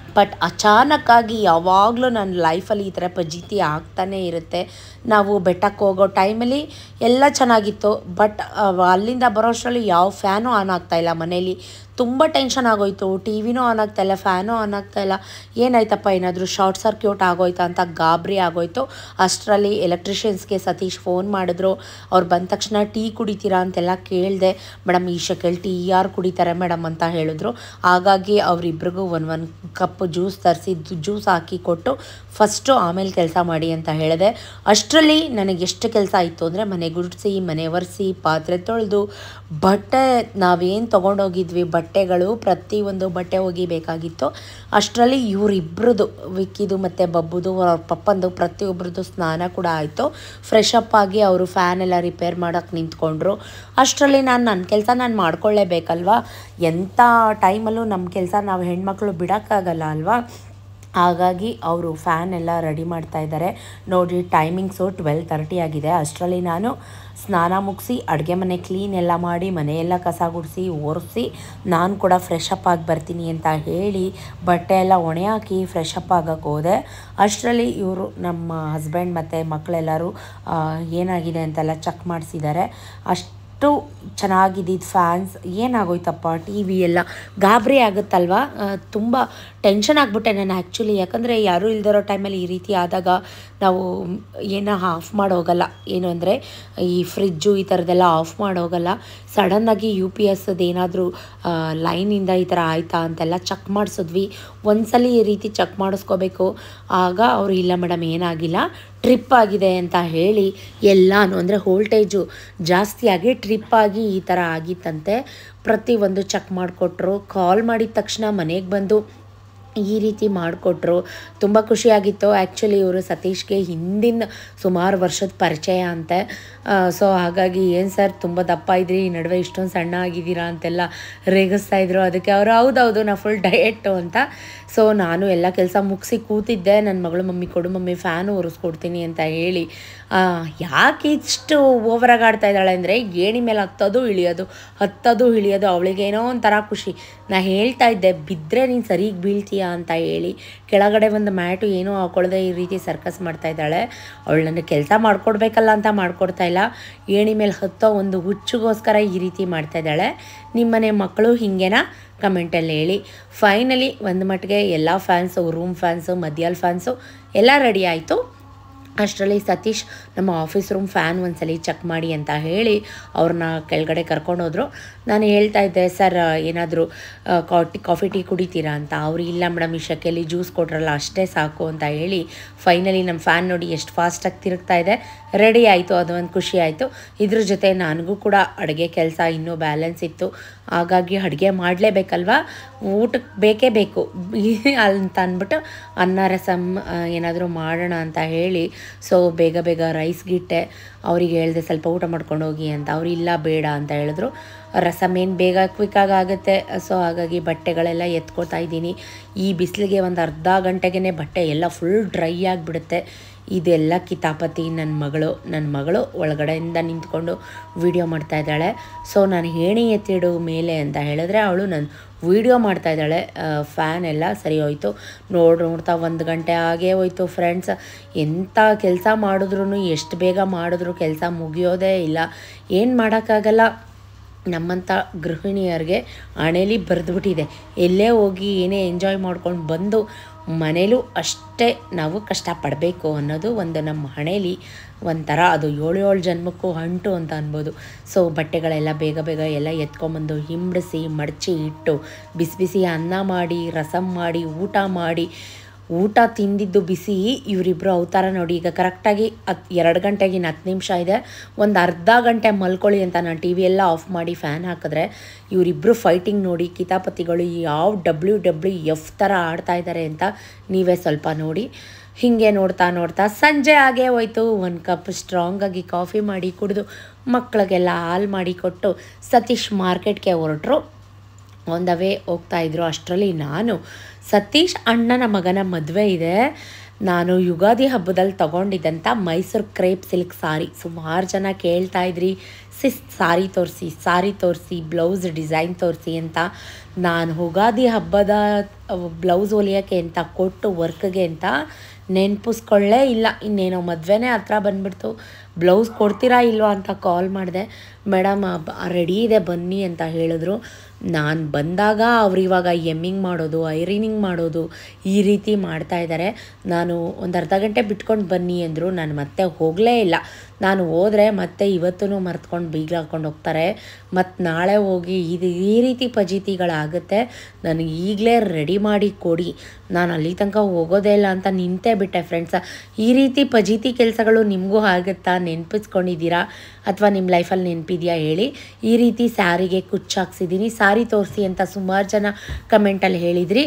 A: ಬಟ್ ಅಚಾನಕ್ಕಾಗಿ ಯಾವಾಗಲೂ ನನ್ನ ಲೈಫಲ್ಲಿ ಈ ಥರ ಪಜಿತಿ ಆಗ್ತಾನೇ ಇರುತ್ತೆ ನಾವು ಬೆಟ್ಟಕ್ಕೆ ಹೋಗೋ ಟೈಮಲ್ಲಿ ಎಲ್ಲ ಚೆನ್ನಾಗಿತ್ತು ಬಟ್ ಅಲ್ಲಿಂದ ಬರೋಷ್ಟರಲ್ಲಿ ಯಾವ ಫ್ಯಾನು ಆನ್ ಆಗ್ತಾಯಿಲ್ಲ ಮನೇಲಿ ತುಂಬ ಟೆನ್ಷನ್ ಆಗೋಯ್ತು ಟಿ ವಿನೂ ಆನ್ ಆಗ್ತಾಯಿಲ್ಲ ಫ್ಯಾನು ಆನ್ ಆಗ್ತಾಯಿಲ್ಲ ಏನಾಯ್ತಪ್ಪ ಏನಾದರೂ ಶಾರ್ಟ್ ಸರ್ಕ್ಯೂಟ್ ಆಗೋಯ್ತಾ ಅಂತ ಗಾಬರಿ ಆಗೋಯ್ತು ಅಷ್ಟರಲ್ಲಿ ಎಲೆಕ್ಟ್ರಿಷಿಯನ್ಸ್ಗೆ ಸತೀಶ್ ಫೋನ್ ಮಾಡಿದ್ರು ಅವ್ರು ಬಂದ ತಕ್ಷಣ ಟೀ ಕುಡಿತೀರಾ ಅಂತೆಲ್ಲ ಕೇಳಿದೆ ಮೇಡಮ್ ಈ ಶೆಕೆಲ್ ಟೀ ಯಾರು ಕುಡಿತಾರೆ ಮೇಡಮ್ ಅಂತ ಹೇಳಿದ್ರು ಹಾಗಾಗಿ ಅವರಿಬ್ರಿಗೂ ಒಂದು ಒಂದು ಕಪ್ ಜ್ಯೂಸ್ ತರಿಸಿ ಜ್ಯೂಸ್ ಹಾಕಿ ಕೊಟ್ಟು ಫಸ್ಟು ಆಮೇಲೆ ಕೆಲಸ ಮಾಡಿ ಅಂತ ಹೇಳಿದೆ ಅಷ್ಟರಲ್ಲಿ ನನಗೆ ಎಷ್ಟು ಕೆಲಸ ಇತ್ತು ಅಂದರೆ ಮನೆ ಗುಡಿಸಿ ಮನೆ ಒರೆಸಿ ಪಾತ್ರೆ ತೊಳೆದು ಬಟ್ಟೆ ನಾವೇನು ತೊಗೊಂಡೋಗಿದ್ವಿ ಬಟ್ಟೆಗಳು ಪ್ರತಿಯೊಂದು ಬಟ್ಟೆ ಒಗಿಬೇಕಾಗಿತ್ತು ಅಷ್ಟರಲ್ಲಿ ಇವರಿಬ್ರದ್ದು ವಿಕ್ಕಿದು ಮತ್ತು ಬಬ್ಬುದು ಅವ್ರ ಪಪ್ಪಂದು ಪ್ರತಿಯೊಬ್ಬರದ್ದು ಸ್ನಾನ ಕೂಡ ಆಯಿತು ಫ್ರೆಶ್ ಅಪ್ ಆಗಿ ಅವರು ಫ್ಯಾನ್ ಎಲ್ಲ ರಿಪೇರ್ ಮಾಡೋಕ್ಕೆ ನಿಂತ್ಕೊಂಡ್ರು ಅಷ್ಟರಲ್ಲಿ ನಾನು ನನ್ನ ಕೆಲಸ ನಾನು ಮಾಡ್ಕೊಳ್ಳೇಬೇಕಲ್ವಾ ಎಂಥ ಟೈಮಲ್ಲೂ ನಮ್ಮ ಕೆಲಸ ನಾವು ಹೆಣ್ಮಕ್ಳು ಬಿಡೋಕ್ಕಾಗಲ್ಲ ಅಲ್ವಾ ಹಾಗಾಗಿ ಅವರು ಫ್ಯಾನ್ ಎಲ್ಲ ರೆಡಿ ಮಾಡ್ತಾ ಇದ್ದಾರೆ ನೋಡಿ ಟೈಮಿಂಗ್ಸು ಟ್ವೆಲ್ ತರ್ಟಿ ಆಗಿದೆ ಅಷ್ಟರಲ್ಲಿ ನಾನು ಸ್ನಾನ ಮುಗಿಸಿ ಅಡುಗೆ ಮನೆ ಕ್ಲೀನ್ ಎಲ್ಲ ಮಾಡಿ ಮನೆಯೆಲ್ಲ ಕಸ ಗುಡಿಸಿ ಒರೆಸಿ ನಾನು ಕೂಡ ಫ್ರೆಶ್ ಅಪ್ ಆಗಿ ಬರ್ತೀನಿ ಅಂತ ಹೇಳಿ ಬಟ್ಟೆ ಎಲ್ಲ ಒಣೆ ಹಾಕಿ ಫ್ರೆಶ್ ಅಪ್ ಆಗಕ್ಕೆ ಹೋದೆ ಅಷ್ಟರಲ್ಲಿ ಇವರು ನಮ್ಮ ಹಸ್ಬೆಂಡ್ ಮತ್ತು ಮಕ್ಕಳೆಲ್ಲರೂ ಏನಾಗಿದೆ ಅಂತೆಲ್ಲ ಚೆಕ್ ಮಾಡಿಸಿದ್ದಾರೆ ಅಷ್ಟು ಅಷ್ಟು ಚೆನ್ನಾಗಿದ್ದಿದ್ದು ಫ್ಯಾನ್ಸ್ ಏನಾಗೋಯ್ತಪ್ಪ ಟಿ ವಿ ಎಲ್ಲ ಗಾಬರಿ ಆಗುತ್ತಲ್ವಾ ತುಂಬ ಟೆನ್ಷನ್ ಆಗಿಬಿಟ್ಟೆ ನಾನು ಆ್ಯಕ್ಚುಲಿ ಯಾಕಂದರೆ ಯಾರೂ ಇಲ್ದಿರೋ ಟೈಮಲ್ಲಿ ಈ ರೀತಿ ಆದಾಗ ನಾವು ಏನೋ ಆಫ್ ಮಾಡಿ ಹೋಗಲ್ಲ ಏನು ಅಂದರೆ ಈ ಫ್ರಿಜ್ಜು ಈ ಥರದ್ದೆಲ್ಲ ಆಫ್ ಮಾಡಿ ಹೋಗಲ್ಲ ಸಡನ್ನಾಗಿ ಯು ಪಿ ಎಸ್ದು ಏನಾದರೂ ಲೈನಿಂದ ಈ ಥರ ಆಯಿತಾ ಅಂತೆಲ್ಲ ಚೆಕ್ ಮಾಡಿಸಿದ್ವಿ ಒಂದ್ಸಲಿ ಈ ರೀತಿ ಚೆಕ್ ಮಾಡಿಸ್ಕೋಬೇಕು ಆಗ ಅವರು ಇಲ್ಲ ಮೇಡಮ್ ಏನಾಗಿಲ್ಲ ಟ್ರಿಪ್ ಆಗಿದೆ ಅಂತ ಹೇಳಿ ಎಲ್ಲಾನು ಅಂದರೆ ವೋಲ್ಟೇಜು ಜಾಸ್ತಿಯಾಗಿ ಟ್ರಿಪ್ ಆಗಿ ಈ ಥರ ಆಗಿತ್ತಂತೆ ಪ್ರತಿಯೊಂದು ಚೆಕ್ ಮಾಡಿಕೊಟ್ರು ಕಾಲ್ ಮಾಡಿದ ತಕ್ಷಣ ಮನೆಗೆ ಬಂದು ಈ ರೀತಿ ಮಾಡಿಕೊಟ್ರು ತುಂಬ ಖುಷಿಯಾಗಿತ್ತು ಆ್ಯಕ್ಚುಲಿ ಇವರು ಸತೀಶ್ಗೆ ಹಿಂದಿನ ಸುಮಾರು ವರ್ಷದ ಪರಿಚಯ ಅಂತೆ ಸೊ ಹಾಗಾಗಿ ಏನು ಸರ್ ತುಂಬ ದಪ್ಪ ಇದ್ರಿ ಈ ನಡುವೆ ಇಷ್ಟೊಂದು ಸಣ್ಣ ಆಗಿದ್ದೀರಾ ಅಂತೆಲ್ಲ ರೇಗಿಸ್ತಾ ಇದ್ರು ಅದಕ್ಕೆ ಅವರು ಹೌದೌದು ನಾ ಫುಲ್ ಡಯೆಟ್ಟು ಅಂತ ಸೊ ನಾನು ಎಲ್ಲ ಕೆಲಸ ಮುಗಿಸಿ ಕೂತಿದ್ದೆ ನನ್ನ ಮಗಳು ಮಮ್ಮಿ ಕೊಡು ಮಮ್ಮಿ ಫ್ಯಾನು ಒರೆಸ್ಕೊಡ್ತೀನಿ ಅಂತ ಹೇಳಿ ಯಾಕೆ ಇಷ್ಟು ಓವರಾಗಿ ಆಡ್ತಾ ಇದ್ದಾಳೆ ಅಂದರೆ ಏಣಿ ಮೇಲೆ ಹತ್ತೋದು ಇಳಿಯೋದು ಹತ್ತೋದು ಇಳಿಯೋದು ಅವಳಿಗೆ ಏನೋ ಒಂಥರ ಖುಷಿ ನಾ ಹೇಳ್ತಾ ಇದ್ದೆ ಬಿದ್ದರೆ ನೀನು ಸರಿಗೆ ಬೀಳ್ತೀಯಾ ಅಂತ ಹೇಳಿ ಕೆಳಗಡೆ ಒಂದು ಮ್ಯಾಟು ಏನೂ ಹಾಕೊಳ್ಳದೆ ಈ ರೀತಿ ಸರ್ಕಸ್ ಮಾಡ್ತಾ ಇದ್ದಾಳೆ ಅವಳು ನನಗೆ ಕೆಲಸ ಮಾಡಿಕೊಡ್ಬೇಕಲ್ಲ ಅಂತ ಮಾಡ್ಕೊಡ್ತಾ ಇಲ್ಲ ಏಣಿ ಮೇಲೆ ಹತ್ತೋ ಒಂದು ಹುಚ್ಚಿಗೋಸ್ಕರ ಈ ರೀತಿ ಮಾಡ್ತಾ ಇದ್ದಾಳೆ ನಿಮ್ಮನೆ ಮಕ್ಕಳು ಹಿಂಗೇನಾ ಕಮೆಂಟಲ್ಲಿ ಹೇಳಿ ಫೈನಲಿ ಒಂದು ಮಟ್ಟಿಗೆ ಎಲ್ಲ ಫ್ಯಾನ್ಸು ರೂಮ್ ಫ್ಯಾನ್ಸು ಮಧ್ಯಾಲ್ ಫ್ಯಾನ್ಸು ಎಲ್ಲ ರೆಡಿ ಆಯಿತು ಅಷ್ಟರಲ್ಲಿ ಸತೀಶ್ ನಮ್ಮ ಆಫೀಸ್ ರೂಮ್ ಫ್ಯಾನ್ ಒಂದ್ಸಲಿ ಚೆಕ್ ಮಾಡಿ ಅಂತ ಹೇಳಿ ಅವ್ರನ್ನ ಕೆಳಗಡೆ ಕರ್ಕೊಂಡೋದ್ರು ನಾನು ಹೇಳ್ತಾ ಇದ್ದೆ ಸರ್ ಏನಾದರೂ ಕಾಫಿ ಕಾಫಿ ಟೀ ಕುಡಿತೀರಾ ಅಂತ ಅವ್ರು ಇಲ್ಲ ಮೇಡಮ್ ಈ ಶಕೆಯಲ್ಲಿ ಜ್ಯೂಸ್ ಕೊಟ್ರಲ್ಲ ಅಷ್ಟೇ ಸಾಕು ಅಂತ ಹೇಳಿ ಫೈನಲಿ ನಮ್ಮ ಫ್ಯಾನ್ ನೋಡಿ ಎಷ್ಟು ಫಾಸ್ಟಾಗಿ ತಿರುಗ್ತಾ ಇದೆ ರೆಡಿ ಆಯಿತು ಅದು ಒಂದು ಖುಷಿ ಆಯಿತು ಇದ್ರ ಜೊತೆ ನನಗೂ ಕೂಡ ಅಡುಗೆ ಕೆಲಸ ಇನ್ನೂ ಬ್ಯಾಲೆನ್ಸ್ ಇತ್ತು ಹಾಗಾಗಿ ಅಡುಗೆ ಮಾಡಲೇಬೇಕಲ್ವಾ ಊಟಕ್ಕೆ ಬೇಕೇ ಬೇಕು ಅಂತ ಅಂದ್ಬಿಟ್ಟು ಅನ್ನ ರಸಮ್ ಏನಾದರೂ ಮಾಡೋಣ ಅಂತ ಹೇಳಿ ಸೊ ಬೇಗ ಬೇಗ ರೈಸ್ ಗಿಟ್ಟೆ ಅವ್ರಿಗೆ ಹೇಳಿದೆ ಸ್ವಲ್ಪ ಊಟ ಮಾಡ್ಕೊಂಡು ಹೋಗಿ ಅಂತ ಅವ್ರು ಇಲ್ಲ ಬೇಡ ಅಂತ ಹೇಳಿದ್ರು ರಸಮ್ ಏನು ಬೇಗ ಕ್ವಿಕ್ಕಾಗಿ ಆಗುತ್ತೆ ಸೊ ಹಾಗಾಗಿ ಬಟ್ಟೆಗಳೆಲ್ಲ ಎತ್ಕೊತಾ ಇದ್ದೀನಿ ಈ ಬಿಸಿಲಿಗೆ ಒಂದು ಅರ್ಧ ಗಂಟೆಗೆ ಬಟ್ಟೆ ಎಲ್ಲ ಫುಲ್ ಡ್ರೈ ಆಗಿಬಿಡುತ್ತೆ ಇದೆಲ್ಲ ಕಿತಾಪತಿ ನನ್ನ ಮಗಳು ನನ್ನ ಮಗಳು ಒಳಗಡೆಯಿಂದ ನಿಂತ್ಕೊಂಡು ವಿಡಿಯೋ ಮಾಡ್ತಾ ಇದ್ದಾಳೆ ಸೊ ನಾನು ಏಣಿ ಎತ್ತಿಡು ಮೇಲೆ ಅಂತ ಹೇಳಿದ್ರೆ ಅವಳು ನಾನು ವಿಡಿಯೋ ಮಾಡ್ತಾ ಇದ್ದಾಳೆ ಫ್ಯಾನ್ ಎಲ್ಲ ಸರಿ ಹೋಯ್ತು ನೋಡಿ ನೋಡ್ತಾ ಒಂದು ಗಂಟೆ ಆಗೇ ಹೋಯ್ತು ಫ್ರೆಂಡ್ಸ್ ಎಂಥ ಕೆಲಸ ಮಾಡಿದ್ರು ಎಷ್ಟು ಬೇಗ ಮಾಡಿದ್ರು ಕೆಲಸ ಮುಗಿಯೋದೇ ಇಲ್ಲ ಏನು ಮಾಡೋಕ್ಕಾಗಲ್ಲ ನಮ್ಮಂಥ ಗೃಹಿಣಿಯರಿಗೆ ಹಣೆಲಿ ಬರೆದ್ಬಿಟ್ಟಿದೆ ಎಲ್ಲೇ ಹೋಗಿ ಏನೇ ಎಂಜಾಯ್ ಮಾಡ್ಕೊಂಡು ಬಂದು ಮನೇಲೂ ಅಷ್ಟೇ ನಾವು ಕಷ್ಟಪಡಬೇಕು ಅನ್ನೋದು ಒಂದು ನಮ್ಮ ಹಣೇಲಿ ಒಂಥರ ಅದು ಏಳು ಏಳು ಜನ್ಮಕ್ಕೂ ಅಂಟು ಅಂತ ಅನ್ಬೋದು ಸೊ ಬಟ್ಟೆಗಳೆಲ್ಲ ಬೇಗ ಬೇಗ ಎಲ್ಲ ಎತ್ಕೊಂಬಂದು ಹಿಂಬಡಿಸಿ ಮಡಚಿ ಇಟ್ಟು ಬಿಸಿ ಬಿಸಿ ಅನ್ನ ಮಾಡಿ ರಸಮ್ ಮಾಡಿ ಊಟ ಮಾಡಿ ಊಟ ತಿಂದಿದ್ದು ಬಿಸಿ ಇವರಿಬ್ಬರು ಅವತಾರ ನೋಡಿ ಈಗ ಕರೆಕ್ಟಾಗಿ ಹತ್ತು ಎರಡು ಗಂಟೆಗೆ ಇನ್ನು ಹತ್ತು ನಿಮಿಷ ಇದೆ ಒಂದು ಅರ್ಧ ಗಂಟೆ ಮಲ್ಕೊಳ್ಳಿ ಅಂತ ನಾನು ಟಿ ವಿ ಎಲ್ಲ ಆಫ್ ಮಾಡಿ ಫ್ಯಾನ್ ಹಾಕಿದ್ರೆ ಇವರಿಬ್ಬರು ಫೈಟಿಂಗ್ ನೋಡಿ ಕಿತಾಪತಿಗಳು ಯಾವ ಡಬ್ಲ್ಯೂ ಡಬ್ಲ್ಯೂ ಎಫ್ ಥರ ಆಡ್ತಾ ಇದ್ದಾರೆ ಅಂತ ನೀವೇ ಸ್ವಲ್ಪ ನೋಡಿ ಹೀಗೆ ನೋಡ್ತಾ ನೋಡ್ತಾ ಸಂಜೆ ಆಗೇ ಹೋಯ್ತು ಒಂದು ಕಪ್ ಸ್ಟ್ರಾಂಗಾಗಿ ಕಾಫಿ ಮಾಡಿ ಕುಡಿದು ಮಕ್ಕಳಿಗೆಲ್ಲ ಹಾಲು ಮಾಡಿ ಕೊಟ್ಟು ಸತೀಶ್ ಮಾರ್ಕೆಟ್ಗೆ ಹೊರಟ್ರು ಆನ್ ದ ವೇ ಹೋಗ್ತಾಯಿದ್ರು ಅಷ್ಟರಲ್ಲಿ ನಾನು ಸತೀಶ್ ಅಣ್ಣನ ಮಗನ ಮದುವೆ ಇದೆ ನಾನು ಯುಗಾದಿ ಹಬ್ಬದಲ್ಲಿ ತೊಗೊಂಡಿದ್ದಂಥ ಮೈಸೂರು ಕ್ರೇಪ್ ಸಿಲ್ಕ್ ಸಾರಿ ಸುಮಾರು ಜನ ಕೇಳ್ತಾ ಇದ್ರಿ ಸಿಸ್ ಸಾರಿ ತೋರಿಸಿ ಸಾರಿ ತೋರಿಸಿ ಬ್ಲೌಸ್ ಡಿಸೈನ್ ತೋರಿಸಿ ಅಂತ ನಾನು ಯುಗಾದಿ ಹಬ್ಬದ ಬ್ಲೌಸ್ ಹೊಲಿಯೋಕ್ಕೆ ಅಂತ ಕೊಟ್ಟು ವರ್ಕ್ಗೆ ಅಂತ ನೆನಪಿಸ್ಕೊಳ್ಳೇ ಇಲ್ಲ ಇನ್ನೇನೋ ಮದುವೆನೇ ಹತ್ರ ಬಂದುಬಿಡ್ತು ಬ್ಲೌಸ್ ಕೊಡ್ತೀರಾ ಇಲ್ವಾ ಅಂತ ಕಾಲ್ ಮಾಡಿದೆ ಮೇಡಮ್ ರೆಡಿ ಇದೆ ಬನ್ನಿ ಅಂತ ಹೇಳಿದ್ರು ನಾನು ಬಂದಾಗ ಅವ್ರು ಇವಾಗ ಎಮ್ಮಿಂಗ್ ಮಾಡೋದು ಐರನಿಂಗ್ ಮಾಡೋದು ಈ ರೀತಿ ಮಾಡ್ತಾ ಇದ್ದಾರೆ ನಾನು ಒಂದು ಅರ್ಧ ಗಂಟೆ ಬಿಟ್ಕೊಂಡು ಬನ್ನಿ ಅಂದರು ನಾನು ಮತ್ತೆ ಹೋಗಲೇ ಇಲ್ಲ ನಾನು ಹೋದರೆ ಮತ್ತೆ ಇವತ್ತೂ ಮರ್ತ್ಕೊಂಡು ಬೀಗ ಹಾಕ್ಕೊಂಡು ಹೋಗ್ತಾರೆ ಮತ್ತು ನಾಳೆ ಹೋಗಿ ಇದು ಈ ರೀತಿ ಫಜೀತಿಗಳಾಗುತ್ತೆ ನನಗೆ ಈಗಲೇ ರೆಡಿ ಮಾಡಿ ಕೊಡಿ ನಾನು ಅಲ್ಲಿ ತನಕ ಹೋಗೋದೇ ಇಲ್ಲ ಅಂತ ನಿಂತೇ ಬಿಟ್ಟೆ ಫ್ರೆಂಡ್ಸ ಈ ರೀತಿ ಫಜೀತಿ ಕೆಲಸಗಳು ನಿಮಗೂ ಆಗುತ್ತಾ ನೆನ್ಪಿಸ್ಕೊಂಡಿದ್ದೀರಾ ಅಥವಾ ನಿಮ್ಮ ಲೈಫಲ್ಲಿ ನೆನಪಿದೆಯಾ ಹೇಳಿ ಈ ರೀತಿ ಸ್ಯಾರಿಗೆ ಕುಚ್ಚಾಕ್ಸಿದ್ದೀನಿ ಸಾರಿ ತೋರಿಸಿ ಅಂತ ಸುಮಾರು ಜನ ಕಮೆಂಟಲ್ಲಿ ಹೇಳಿದ್ರಿ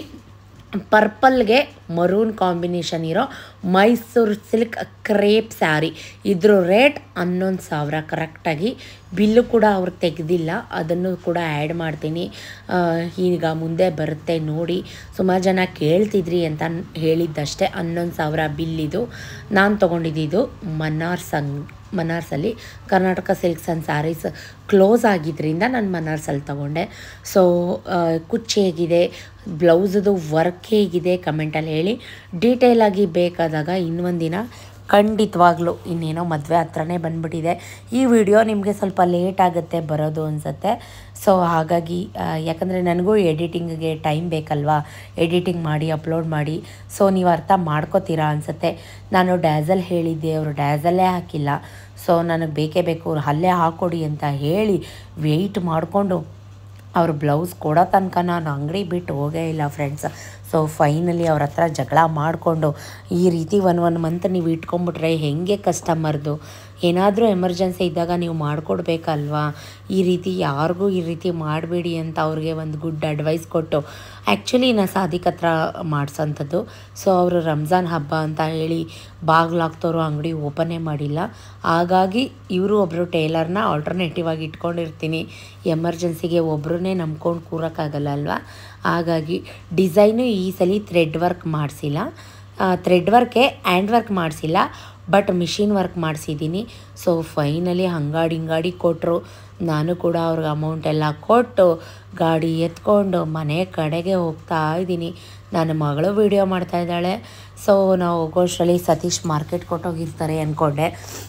A: ಪರ್ಪಲ್ಗೆ ಮರೂನ್ ಕಾಂಬಿನೇಷನ್ ಇರೋ ಮೈಸೂರು ಸಿಲ್ಕ್ ಕ್ರೇಪ್ ಸ್ಯಾರಿ ಇದ್ರ ರೇಟ್ ಹನ್ನೊಂದು ಸಾವಿರ ಕರೆಕ್ಟಾಗಿ ಬಿಲ್ಲು ಕೂಡ ಅವ್ರು ತೆಗೆದಿಲ್ಲ ಅದನ್ನು ಕೂಡ ಆ್ಯಡ್ ಮಾಡ್ತೀನಿ ಆ, ಈಗ ಮುಂದೆ ಬರುತ್ತೆ ನೋಡಿ ಸುಮಾರು ಜನ ಕೇಳ್ತಿದ್ರಿ ಅಂತ ಹೇಳಿದ್ದಷ್ಟೇ ಹನ್ನೊಂದು ಸಾವಿರ ಬಿಲ್ಲಿದು ನಾನು ತೊಗೊಂಡಿದ್ದು ಮನ್ನಾರ್ಸ್ ಅಂಗ್ ಮನಾರ್ಸಲ್ಲಿ Karnataka silks and sarees close ಆಗಿದ್ದರಿಂದ ನಾನು ಮನಾರ್ಸಲ್ಲಿ ತೊಗೊಂಡೆ ಸೊ ಕುಚ್ಚು ಹೇಗಿದೆ ಬ್ಲೌಸದು ವರ್ಕ್ ಹೇಗಿದೆ ಕಮೆಂಟಲ್ಲಿ ಹೇಳಿ ಡೀಟೇಲಾಗಿ ಬೇಕಾದಾಗ ಇನ್ನೊಂದಿನ ಖಂಡಿತವಾಗ್ಲೂ ಇನ್ನೇನೋ ಮದುವೆ ಹತ್ರನೇ ಬಂದ್ಬಿಟ್ಟಿದೆ ಈ ವಿಡಿಯೋ ನಿಮಗೆ ಸ್ವಲ್ಪ ಲೇಟ್ ಆಗುತ್ತೆ ಬರೋದು ಅನಿಸುತ್ತೆ ಸೊ ಹಾಗಾಗಿ ಆ, ಯಾಕಂದರೆ ನನಗೂ ಎಡಿಟಿಂಗಿಗೆ ಟೈಮ್ ಬೇಕಲ್ವಾ ಎಡಿಟಿಂಗ್ ಮಾಡಿ ಅಪ್ಲೋಡ್ ಮಾಡಿ ಸೊ ನೀವು ಅರ್ಥ ಮಾಡ್ಕೋತೀರಾ ಅನಿಸುತ್ತೆ ನಾನು ಡ್ಯಾಸಲ್ ಹೇಳಿದ್ದೆ ಅವರು ಡ್ಯಾಸಲ್ಲೇ ಹಾಕಿಲ್ಲ ಸೊ ನನಗೆ ಬೇಕೇ ಬೇಕು ಅಲ್ಲೇ ಹಾಕ್ಕೊಡಿ ಅಂತ ಹೇಳಿ ವೆಯ್ಟ್ ಮಾಡಿಕೊಂಡು ಅವ್ರ ಬ್ಲೌಸ್ ಕೊಡೋ ತನಕ ನಾನು ಅಂಗಡಿ ಬಿಟ್ಟು ಹೋಗೇ ಇಲ್ಲ ಫ್ರೆಂಡ್ಸ್ ಸೊ ಫೈನಲಿ ಅವ್ರ ಹತ್ರ ಜಗಳ ಮಾಡಿಕೊಂಡು ಈ ರೀತಿ ಒನ್ ಒನ್ ಮಂತ್ ನೀವು ಇಟ್ಕೊಂಬಿಟ್ರೆ ಹೇಗೆ ಕಸ್ಟಮರ್ದು ಏನಾದರೂ ಎಮರ್ಜೆನ್ಸಿ ಇದ್ದಾಗ ನೀವು ಮಾಡಿಕೊಡ್ಬೇಕಲ್ವಾ ಈ ರೀತಿ ಯಾರಿಗೂ ಈ ರೀತಿ ಮಾಡಬೇಡಿ ಅಂತ ಅವ್ರಿಗೆ ಒಂದು ಗುಡ್ ಅಡ್ವೈಸ್ ಕೊಟ್ಟು ಆ್ಯಕ್ಚುಲಿ ನಾ ಸಾದಿಕ್ ಹತ್ರ ಮಾಡಿಸೋಂಥದ್ದು ಸೊ ಅವರು ರಂಜಾನ್ ಹಬ್ಬ ಅಂತ ಹೇಳಿ ಬಾಗ್ಲಾಕ್ತವ್ರು ಅಂಗಡಿ ಓಪನ್ನೇ ಮಾಡಿಲ್ಲ ಹಾಗಾಗಿ ಇವರು ಒಬ್ಬರು ಟೇಲರ್ನ ಆಲ್ಟರ್ನೇಟಿವ್ ಆಗಿ ಇಟ್ಕೊಂಡಿರ್ತೀನಿ ಎಮರ್ಜೆನ್ಸಿಗೆ ಒಬ್ಬರನ್ನೇ ನಂಬ್ಕೊಂಡು ಕೂರೋಕ್ಕಾಗಲ್ಲ ಅಲ್ವಾ ಹಾಗಾಗಿ ಡಿಸೈನು ಈ ಸಲ ಥ್ರೆಡ್ ವರ್ಕ್ ಮಾಡಿಸಿಲ್ಲ ಥ್ರೆಡ್ ವರ್ಕೆ ಹ್ಯಾಂಡ್ ವರ್ಕ್ ಮಾಡಿಸಿಲ್ಲ ಬಟ್ ಮಿಷಿನ್ ವರ್ಕ್ ಮಾಡಿಸಿದ್ದೀನಿ ಸೊ ಫೈನಲಿ ಹಂಗಾಡಿ ಹಿಂಗಾಡಿ ಕೊಟ್ಟರು ನಾನು ಕೂಡ ಅವ್ರಿಗೆ ಅಮೌಂಟ್ ಎಲ್ಲ ಕೊಟ್ಟು ಗಾಡಿ ಎತ್ಕೊಂಡು ಮನೆ ಕಡೆಗೆ ಹೋಗ್ತಾ ಇದ್ದೀನಿ ನನ್ನ ಮಗಳು ವೀಡಿಯೋ ಮಾಡ್ತಾ ಇದ್ದಾಳೆ ಸೊ ನಾವು ಹೋಗೋಷ್ಟರಲ್ಲಿ ಸತೀಶ್ ಮಾರ್ಕೆಟ್ ಕೊಟ್ಟೋಗಿರ್ತಾರೆ ಅಂದ್ಕೊಂಡೆ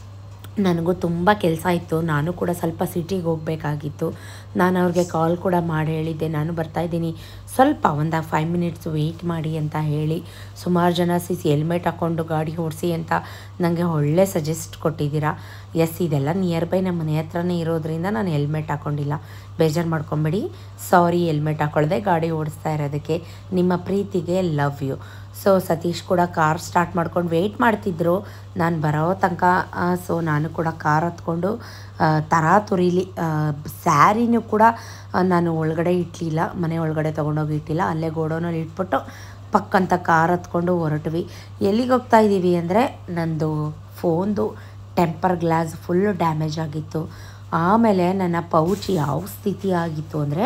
A: ನನಗೂ ತುಂಬ ಕೆಲಸ ಇತ್ತು ನಾನು ಕೂಡ ಸ್ವಲ್ಪ ಸಿಟಿಗೆ ಹೋಗಬೇಕಾಗಿತ್ತು ನಾನು ಅವ್ರಿಗೆ ಕಾಲ್ ಕೂಡ ಮಾಡಿ ಹೇಳಿದ್ದೆ ನಾನು ಬರ್ತಾಯಿದ್ದೀನಿ ಸ್ವಲ್ಪ ಒಂದು ಫೈವ್ ಮಿನಿಟ್ಸ್ ವೆಯ್ಟ್ ಮಾಡಿ ಅಂತ ಹೇಳಿ ಸುಮಾರು ಜನ ಸಿಸಿ ಹೆಲ್ಮೆಟ್ ಹಾಕ್ಕೊಂಡು ಗಾಡಿ ಓಡಿಸಿ ಅಂತ ನನಗೆ ಒಳ್ಳೆ ಸಜೆಸ್ಟ್ ಕೊಟ್ಟಿದ್ದೀರಾ ಎಸ್ ಇದೆಲ್ಲ ನಿಯರ್ ಬೈ ನಮ್ಮ ಮನೆ ಹತ್ರನೇ ಇರೋದ್ರಿಂದ ನಾನು ಹೆಲ್ಮೆಟ್ ಹಾಕ್ಕೊಂಡಿಲ್ಲ ಬೇಜಾರು ಮಾಡ್ಕೊಂಬೇಡಿ ಸಾರಿ ಹೆಲ್ಮೆಟ್ ಹಾಕ್ಕೊಳ್ದೆ ಗಾಡಿ ಓಡಿಸ್ತಾ ಇರೋದಕ್ಕೆ ನಿಮ್ಮ ಪ್ರೀತಿಗೆ ಲವ್ ಯು ಸೊ ಸತೀಶ್ ಕೂಡ ಕಾರ್ ಸ್ಟಾರ್ಟ್ ಮಾಡ್ಕೊಂಡು ವೆಯ್ಟ್ ಮಾಡ್ತಿದ್ರು ನಾನು ಬರೋ ತನಕ ಸೊ ನಾನು ಕೂಡ ಕಾರ್ ಹತ್ಕೊಂಡು ಆ, ತರಾತುರಿಲಿ ಸ್ಯಾರಿನೂ ಕೂಡ ಆ, ನಾನು ಒಳಗಡೆ ಇಟ್ಟಲಿಲ್ಲ ಮನೆ ಒಳಗಡೆ ತೊಗೊಂಡೋಗಿ ಇಟ್ಟಿಲ್ಲ ಅಲ್ಲೇ ಗೋಡೌನಲ್ಲಿ ಇಟ್ಬಿಟ್ಟು ಪಕ್ಕಂತ ಕಾರ್ ಹತ್ಕೊಂಡು ಹೊರಟ್ವಿ ಎಲ್ಲಿಗೆ ಹೋಗ್ತಾ ಇದ್ದೀವಿ ಅಂದರೆ ನಂದು ಫೋನ್ದು ಟೆಂಪರ್ ಗ್ಲಾಸ್ ಫುಲ್ ಡ್ಯಾಮೇಜ್ ಆಗಿತ್ತು ಆಮೇಲೆ ನನ್ನ ಪೌಚ್ ಯಾವ ಸ್ಥಿತಿ ಆಗಿತ್ತು ಅಂದರೆ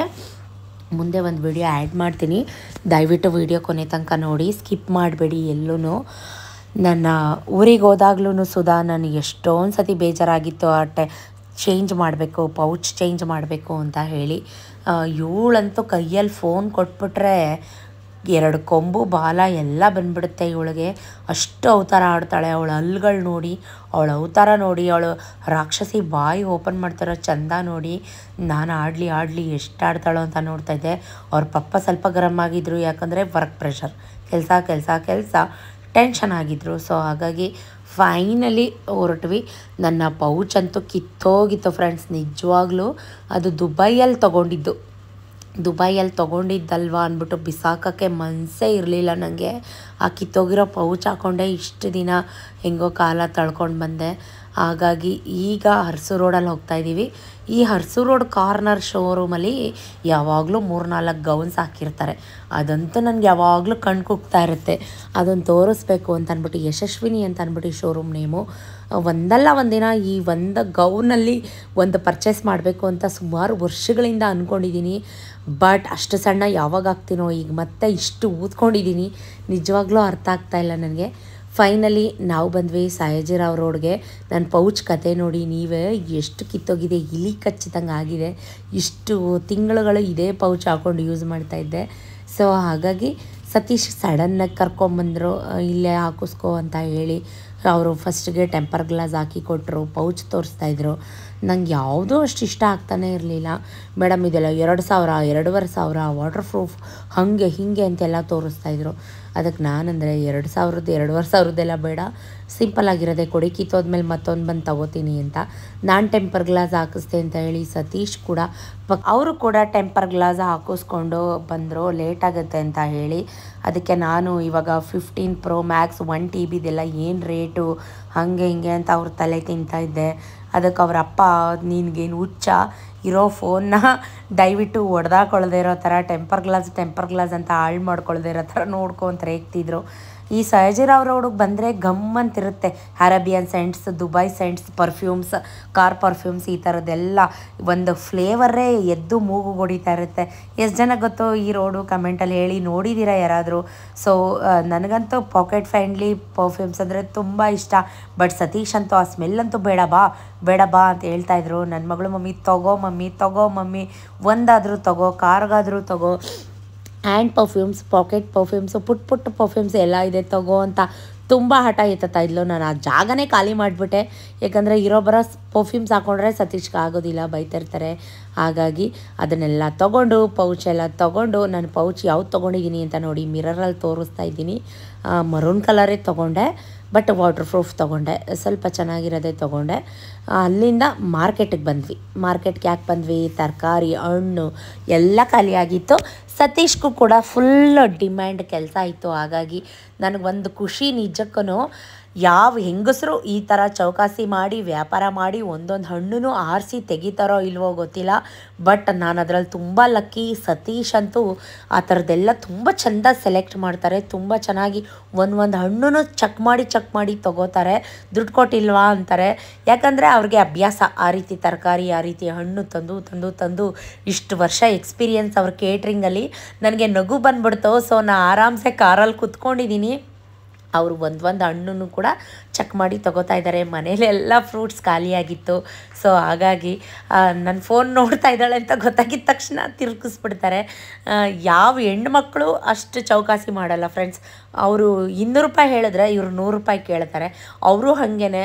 A: ಮುಂದೆ ಒಂದು ವಿಡಿಯೋ ಆ್ಯಡ್ ಮಾಡ್ತೀನಿ ದಯವಿಟ್ಟು ವಿಡಿಯೋ ಕೊನೆ ತನಕ ನೋಡಿ ಸ್ಕಿಪ್ ಮಾಡಬೇಡಿ ಎಲ್ಲೂ ನನ್ನ ಊರಿಗೆ ಹೋದಾಗ್ಲೂ ಸುಧಾ ನನಗೆ ಎಷ್ಟೊಂದು ಸತಿ ಬೇಜಾರಾಗಿತ್ತು ಆ ಟೆ ಚೇಂಜ್ ಮಾಡಬೇಕು ಪೌಚ್ ಚೇಂಜ್ ಮಾಡಬೇಕು ಅಂತ ಹೇಳಿ ಇವಳಂತೂ ಕೈಯಲ್ಲಿ ಫೋನ್ ಕೊಟ್ಬಿಟ್ರೆ ಎರಡು ಕೊಂಬು ಬಾಲ ಎಲ್ಲ ಬಂದ್ಬಿಡುತ್ತೆ ಇವಳಿಗೆ ಅಷ್ಟು ಅವತಾರ ಆಡ್ತಾಳೆ ಅವಳ ಹಲ್ಗಳು ನೋಡಿ ಅವಳ ಅವತಾರ ನೋಡಿ ಅವಳು ರಾಕ್ಷಸಿ ಬಾಯಿ ಓಪನ್ ಮಾಡ್ತಾರೋ ಚಂದ ನೋಡಿ ನಾನು ಆಡಲಿ ಆಡಲಿ ಎಷ್ಟು ಆಡ್ತಾಳೋ ಅಂತ ನೋಡ್ತಾ ಇದ್ದೆ ಅವ್ರ ಪಪ್ಪ ಸ್ವಲ್ಪ ಗರಂ ಆಗಿದ್ರು ಯಾಕಂದರೆ ವರ್ಕ್ ಪ್ರೆಷರ್ ಕೆಲಸ ಕೆಲಸ ಕೆಲಸ ಟೆನ್ಷನ್ ಆಗಿದ್ರು ಸೊ ಹಾಗಾಗಿ ಫೈನಲಿ ಹೊರಟ್ವಿ ನನ್ನ ಪೌಚ್ ಅಂತೂ ಕಿತ್ತೋಗಿತ್ತು ಫ್ರೆಂಡ್ಸ್ ನಿಜವಾಗ್ಲೂ ಅದು ದುಬೈಯಲ್ಲಿ ತೊಗೊಂಡಿದ್ದು ದುಬೈಯಲ್ಲಿ ತೊಗೊಂಡಿದ್ದಲ್ವಾ ಅಂದ್ಬಿಟ್ಟು ಬಿಸಾಕೋಕ್ಕೆ ಮನಸ್ಸೇ ಇರಲಿಲ್ಲ ನನಗೆ ಆ ಕಿತ್ತೋಗಿರೋ ಪೌಚ್ ಹಾಕ್ಕೊಂಡೆ ಇಷ್ಟು ದಿನ ಹೆಂಗೋ ಕಾಲ ತಳ್ಕೊಂಡು ಬಂದೆ ಹಾಗಾಗಿ ಈಗ ಹರ್ಸು ರೋಡಲ್ಲಿ ಹೋಗ್ತಾ ಇದ್ದೀವಿ ಈ ಹರ್ಸು ರೋಡ್ ಕಾರ್ನರ್ ಶೋರೂಮಲ್ಲಿ ಯಾವಾಗಲೂ ಮೂರ್ನಾಲ್ಕು ಗೌನ್ಸ್ ಹಾಕಿರ್ತಾರೆ ಅದಂತೂ ನನಗೆ ಯಾವಾಗಲೂ ಕಣ್ ಕುಗ್ತಾ ಇರುತ್ತೆ ಅದನ್ನು ತೋರಿಸ್ಬೇಕು ಅಂತ ಅಂದ್ಬಿಟ್ಟು ಯಶಸ್ವಿನಿ ಅಂತ ಅಂದ್ಬಿಟ್ಟು ಈ ಶೋರೂಮ್ ನೇಮು ಒಂದಲ್ಲ ಒಂದಿನ ಈ ಒಂದು ಗೌನಲ್ಲಿ ಒಂದು ಪರ್ಚೇಸ್ ಮಾಡಬೇಕು ಅಂತ ಸುಮಾರು ವರ್ಷಗಳಿಂದ ಅಂದ್ಕೊಂಡಿದ್ದೀನಿ ಬಟ್ ಅಷ್ಟು ಸಣ್ಣ ಯಾವಾಗ ಆಗ್ತೀನೋ ಈಗ ಮತ್ತೆ ಇಷ್ಟು ಊದ್ಕೊಂಡಿದ್ದೀನಿ ನಿಜವಾಗ್ಲೂ ಅರ್ಥ ಆಗ್ತಾ ಇಲ್ಲ ನನಗೆ ಫೈನಲಿ ನಾವು ಬಂದ್ವಿ ಸಾಯಜಿರಾವ್ ರೋಡ್ಗೆ ನನ್ನ ಪೌಚ್ ಕತೆ ನೋಡಿ ನೀವೇ ಎಷ್ಟು ಕಿತ್ತೋಗಿದೆ ಇಲಿ ಕಚ್ಚಿದಂಗೆ ಆಗಿದೆ ಇಷ್ಟು ತಿಂಗಳುಗಳು ಇದೇ ಪೌಚ್ ಹಾಕೊಂಡು ಯೂಸ್ ಮಾಡ್ತಾ ಇದ್ದೆ ಸೊ ಹಾಗಾಗಿ ಸತೀಶ್ ಸಡನ್ನಾಗಿ ಕರ್ಕೊಂಬಂದರು ಇಲ್ಲೇ ಹಾಕಿಸ್ಕೊ ಅಂತ ಹೇಳಿ ಅವರು ಫಸ್ಟ್ಗೆ ಟೆಂಪರ್ ಗ್ಲಾಸ್ ಹಾಕಿ ಕೊಟ್ಟರು ಪೌಚ್ ತೋರಿಸ್ತಾಯಿದ್ರು ನಂಗೆ ಯಾವುದೂ ಅಷ್ಟು ಇಷ್ಟ ಆಗ್ತಾನೇ ಇರಲಿಲ್ಲ ಮೇಡಮ್ ಇದೆಲ್ಲ ಎರಡು ಸಾವಿರ ಎರಡೂವರೆ ಸಾವಿರ ವಾಟರ್ ಪ್ರೂಫ್ ಹಾಗೆ ಹೀಗೆ ಅಂತೆಲ್ಲ ತೋರಿಸ್ತಾಯಿದ್ರು ಅದಕ್ಕೆ ನಾನಂದರೆ ಎರಡು ಸಾವಿರದ್ದು ಎರಡುವರೆ ಸಾವಿರದ್ದೆಲ್ಲ ಬೇಡ ಸಿಂಪಲ್ ಆಗಿರೋದೆ ಕೊಡಿ ಕಿತ್ತೋದ್ಮೇಲೆ ಮತ್ತೊಂದು ಬಂದು ತಗೋತೀನಿ ಅಂತ ನಾನು ಟೆಂಪರ್ ಗ್ಲಾಸ್ ಹಾಕಿಸ್ದೆ ಅಂತ ಹೇಳಿ ಸತೀಶ್ ಕೂಡ ಅವರು ಕೂಡ ಟೆಂಪರ್ ಗ್ಲಾಸ್ ಹಾಕಿಸ್ಕೊಂಡು ಬಂದರು ಲೇಟ್ ಆಗುತ್ತೆ ಅಂತ ಹೇಳಿ ಅದಕ್ಕೆ ನಾನು ಇವಾಗ ಫಿಫ್ಟೀನ್ ಪ್ರೋ ಮ್ಯಾಕ್ಸ್ ಒನ್ ಟಿ ಬಿದೆಲ್ಲ ಏನು ರೇಟು ಹಾಗೆ ಹಿಂಗೆ ಅಂತ ಅವ್ರ ತಲೆ ತಿಂತಾ ಇದ್ದೆ ಅದಕ್ಕೆ ಅವ್ರ ಅಪ್ಪ ನಿನಗೇನು ಹುಚ್ಚ ಇರೋ ಫೋನ್ನ ದಯವಿಟ್ಟು ಹೊಡೆದಾಕೊಳ್ದೇ ಇರೋ ಥರ ಟೆಂಪರ್ ಗ್ಲಾಸ್ ಟೆಂಪರ್ ಗ್ಲಾಸ್ ಅಂತ ಹಾಳು ಮಾಡ್ಕೊಳ್ದೇ ಇರೋ ಥರ ನೋಡ್ಕೊಂತ ರೇಗ್ತಿದ್ರು ಈ ಸಹಜಿರಾವ್ ರೋಡಿಗೆ ಬಂದರೆ ಗಮ್ ಅಂತಿರುತ್ತೆ Arabian scents Dubai scents perfumes car perfumes ಈ ಥರದ್ದೆಲ್ಲ ಒಂದು ಫ್ಲೇವರೇ ಎದ್ದು ಮೂಗು ಹೊಡಿತಾ ಇರುತ್ತೆ ಎಷ್ಟು ಜನ ಗೊತ್ತೋ ಈ ರೋಡು ಕಮೆಂಟಲ್ಲಿ ಹೇಳಿ ನೋಡಿದ್ದೀರಾ ಯಾರಾದರೂ ಸೊ ನನಗಂತೂ ಪಾಕೆಟ್ ಫ್ರೆಂಡ್ಲಿ ಪರ್ಫ್ಯೂಮ್ಸ್ ಅಂದರೆ ತುಂಬ ಇಷ್ಟ ಬಟ್ ಸತೀಶ್ ಅಂತೂ ಆ ಸ್ಮೆಲ್ ಅಂತೂ ಬೇಡ ಬಾ ಬೇಡ ಬಾ ಅಂತ ಹೇಳ್ತಾ ಇದ್ರು ನನ್ನ ಮಗಳು ಮಮ್ಮಿ ತಗೋ ಮಮ್ಮಿ ತಗೋ ಮಮ್ಮಿ ಒಂದಾದರೂ ತಗೋ ಕಾರ್ಗಾದರೂ ತಗೋ ಹ್ಯಾಂಡ್ ಪರ್ಫ್ಯೂಮ್ಸ್ ಪಾಕೆಟ್ ಪರ್ಫ್ಯೂಮ್ಸು ಪುಟ್ ಪುಟ್ ಪರ್ಫ್ಯೂಮ್ಸ್ ಎಲ್ಲ ಇದೆ ತಗೋ ಅಂತ ತುಂಬ ಹಠ ಎತ್ತತ್ತಾ ಇದ್ಲು ನಾನು ಆ ಜಾಗನೇ ಖಾಲಿ ಮಾಡಿಬಿಟ್ಟೆ ಯಾಕಂದರೆ ಇರೋ ಬರೋ ಪರ್ಫ್ಯೂಮ್ಸ್ ಹಾಕೊಂಡ್ರೆ ಸತೀಶ್ಗೆ ಆಗೋದಿಲ್ಲ ಬೈತಿರ್ತಾರೆ ಹಾಗಾಗಿ ಅದನ್ನೆಲ್ಲ ತೊಗೊಂಡು ಪೌಚ್ ಎಲ್ಲ ತೊಗೊಂಡು ನಾನು ಪೌಚ್ ಯಾವ್ದು ತೊಗೊಂಡಿದ್ದೀನಿ ಅಂತ ನೋಡಿ ಮಿರರಲ್ಲಿ ತೋರಿಸ್ತಾ ಇದ್ದೀನಿ ಮರೂನ್ ಕಲರೇ ತೊಗೊಂಡೆ ಬಟ್ ವಾಟರ್ ಪ್ರೂಫ್ ತೊಗೊಂಡೆ ಸ್ವಲ್ಪ ಚೆನ್ನಾಗಿರೋದೇ ತೊಗೊಂಡೆ ಅಲ್ಲಿಂದ ಮಾರ್ಕೆಟಿಗೆ ಬಂದ್ವಿ ಮಾರ್ಕೆಟ್ಗೆ ಯಾಕೆ ಬಂದ್ವಿ ತರಕಾರಿ ಹಣ್ಣು ಎಲ್ಲ ಖಾಲಿಯಾಗಿತ್ತು ಸತೀಶ್ಗೂ ಕೂಡ ಫುಲ್ ಡಿಮ್ಯಾಂಡ್ ಕೆಲಸ ಇತ್ತು ಹಾಗಾಗಿ ನನಗೊಂದು ಖುಷಿ ನಿಜಕ್ಕೂ ಯಾವ ಹೆಂಗಸರು ಈ ಥರ ಚೌಕಾಸಿ ಮಾಡಿ ವ್ಯಾಪಾರ ಮಾಡಿ ಒಂದೊಂದು ಹಣ್ಣು ಆರಿಸಿ ತೆಗಿತಾರೋ ಇಲ್ವೋ ಗೊತ್ತಿಲ್ಲ ಬಟ್ ನಾನು ಅದರಲ್ಲಿ ತುಂಬ ಲಕ್ಕಿ ಸತೀಶ್ ಅಂತೂ ಆ ಥರದ್ದೆಲ್ಲ ತುಂಬ ಚೆಂದ ಸೆಲೆಕ್ಟ್ ಮಾಡ್ತಾರೆ ತುಂಬ ಚೆನ್ನಾಗಿ ಒಂದು ಒಂದು ಹಣ್ಣು ಚೆಕ್ ಮಾಡಿ ಚೆಕ್ ಮಾಡಿ ತೊಗೋತಾರೆ ದುಡ್ಡು ಕೊಟ್ಟಿಲ್ವಾ ಅಂತಾರೆ ಯಾಕಂದರೆ ಅವ್ರಿಗೆ ಅಭ್ಯಾಸ ಆ ರೀತಿ ತರಕಾರಿ ಆ ರೀತಿ ಹಣ್ಣು ತಂದು ತಂದು ತಂದು ಇಷ್ಟು ವರ್ಷ ಎಕ್ಸ್ಪೀರಿಯನ್ಸ್ ಅವ್ರ ಕೇಟ್ರಿಂಗಲ್ಲಿ ನನಗೆ ನಗು ಬಂದ್ಬಿಡ್ತು ಸೊ ನಾ ಆರಾಮ್ಸೆ ಕಾರಲ್ಲಿ ಕುತ್ಕೊಂಡಿದ್ದೀನಿ ಅವರು ಒಂದು ಒಂದು ಹಣ್ಣನ್ನು ಕೂಡ ಚೆಕ್ ಮಾಡಿ ತೊಗೋತಾ ಇದ್ದಾರೆ ಮನೇಲೆಲ್ಲ ಫ್ರೂಟ್ಸ್ ಖಾಲಿಯಾಗಿತ್ತು ಸೊ ಹಾಗಾಗಿ ನನ್ನ ಫೋನ್ ನೋಡ್ತಾ ಇದ್ದಾಳೆ ಅಂತ ಗೊತ್ತಾಗಿದ ತಕ್ಷಣ ತಿರುಗಿಸ್ಬಿಡ್ತಾರೆ ಆ, ಯಾವ ಹೆಣ್ಮಕ್ಳು ಅಷ್ಟು ಚೌಕಾಸಿ ಮಾಡಲ್ಲ ಫ್ರೆಂಡ್ಸ್ ಅವರು ಇನ್ನೂರು ರೂಪಾಯಿ ಹೇಳಿದ್ರೆ ಇವರು ನೂರು ರೂಪಾಯಿ ಕೇಳ್ತಾರೆ ಅವರು ಹಾಗೇನೆ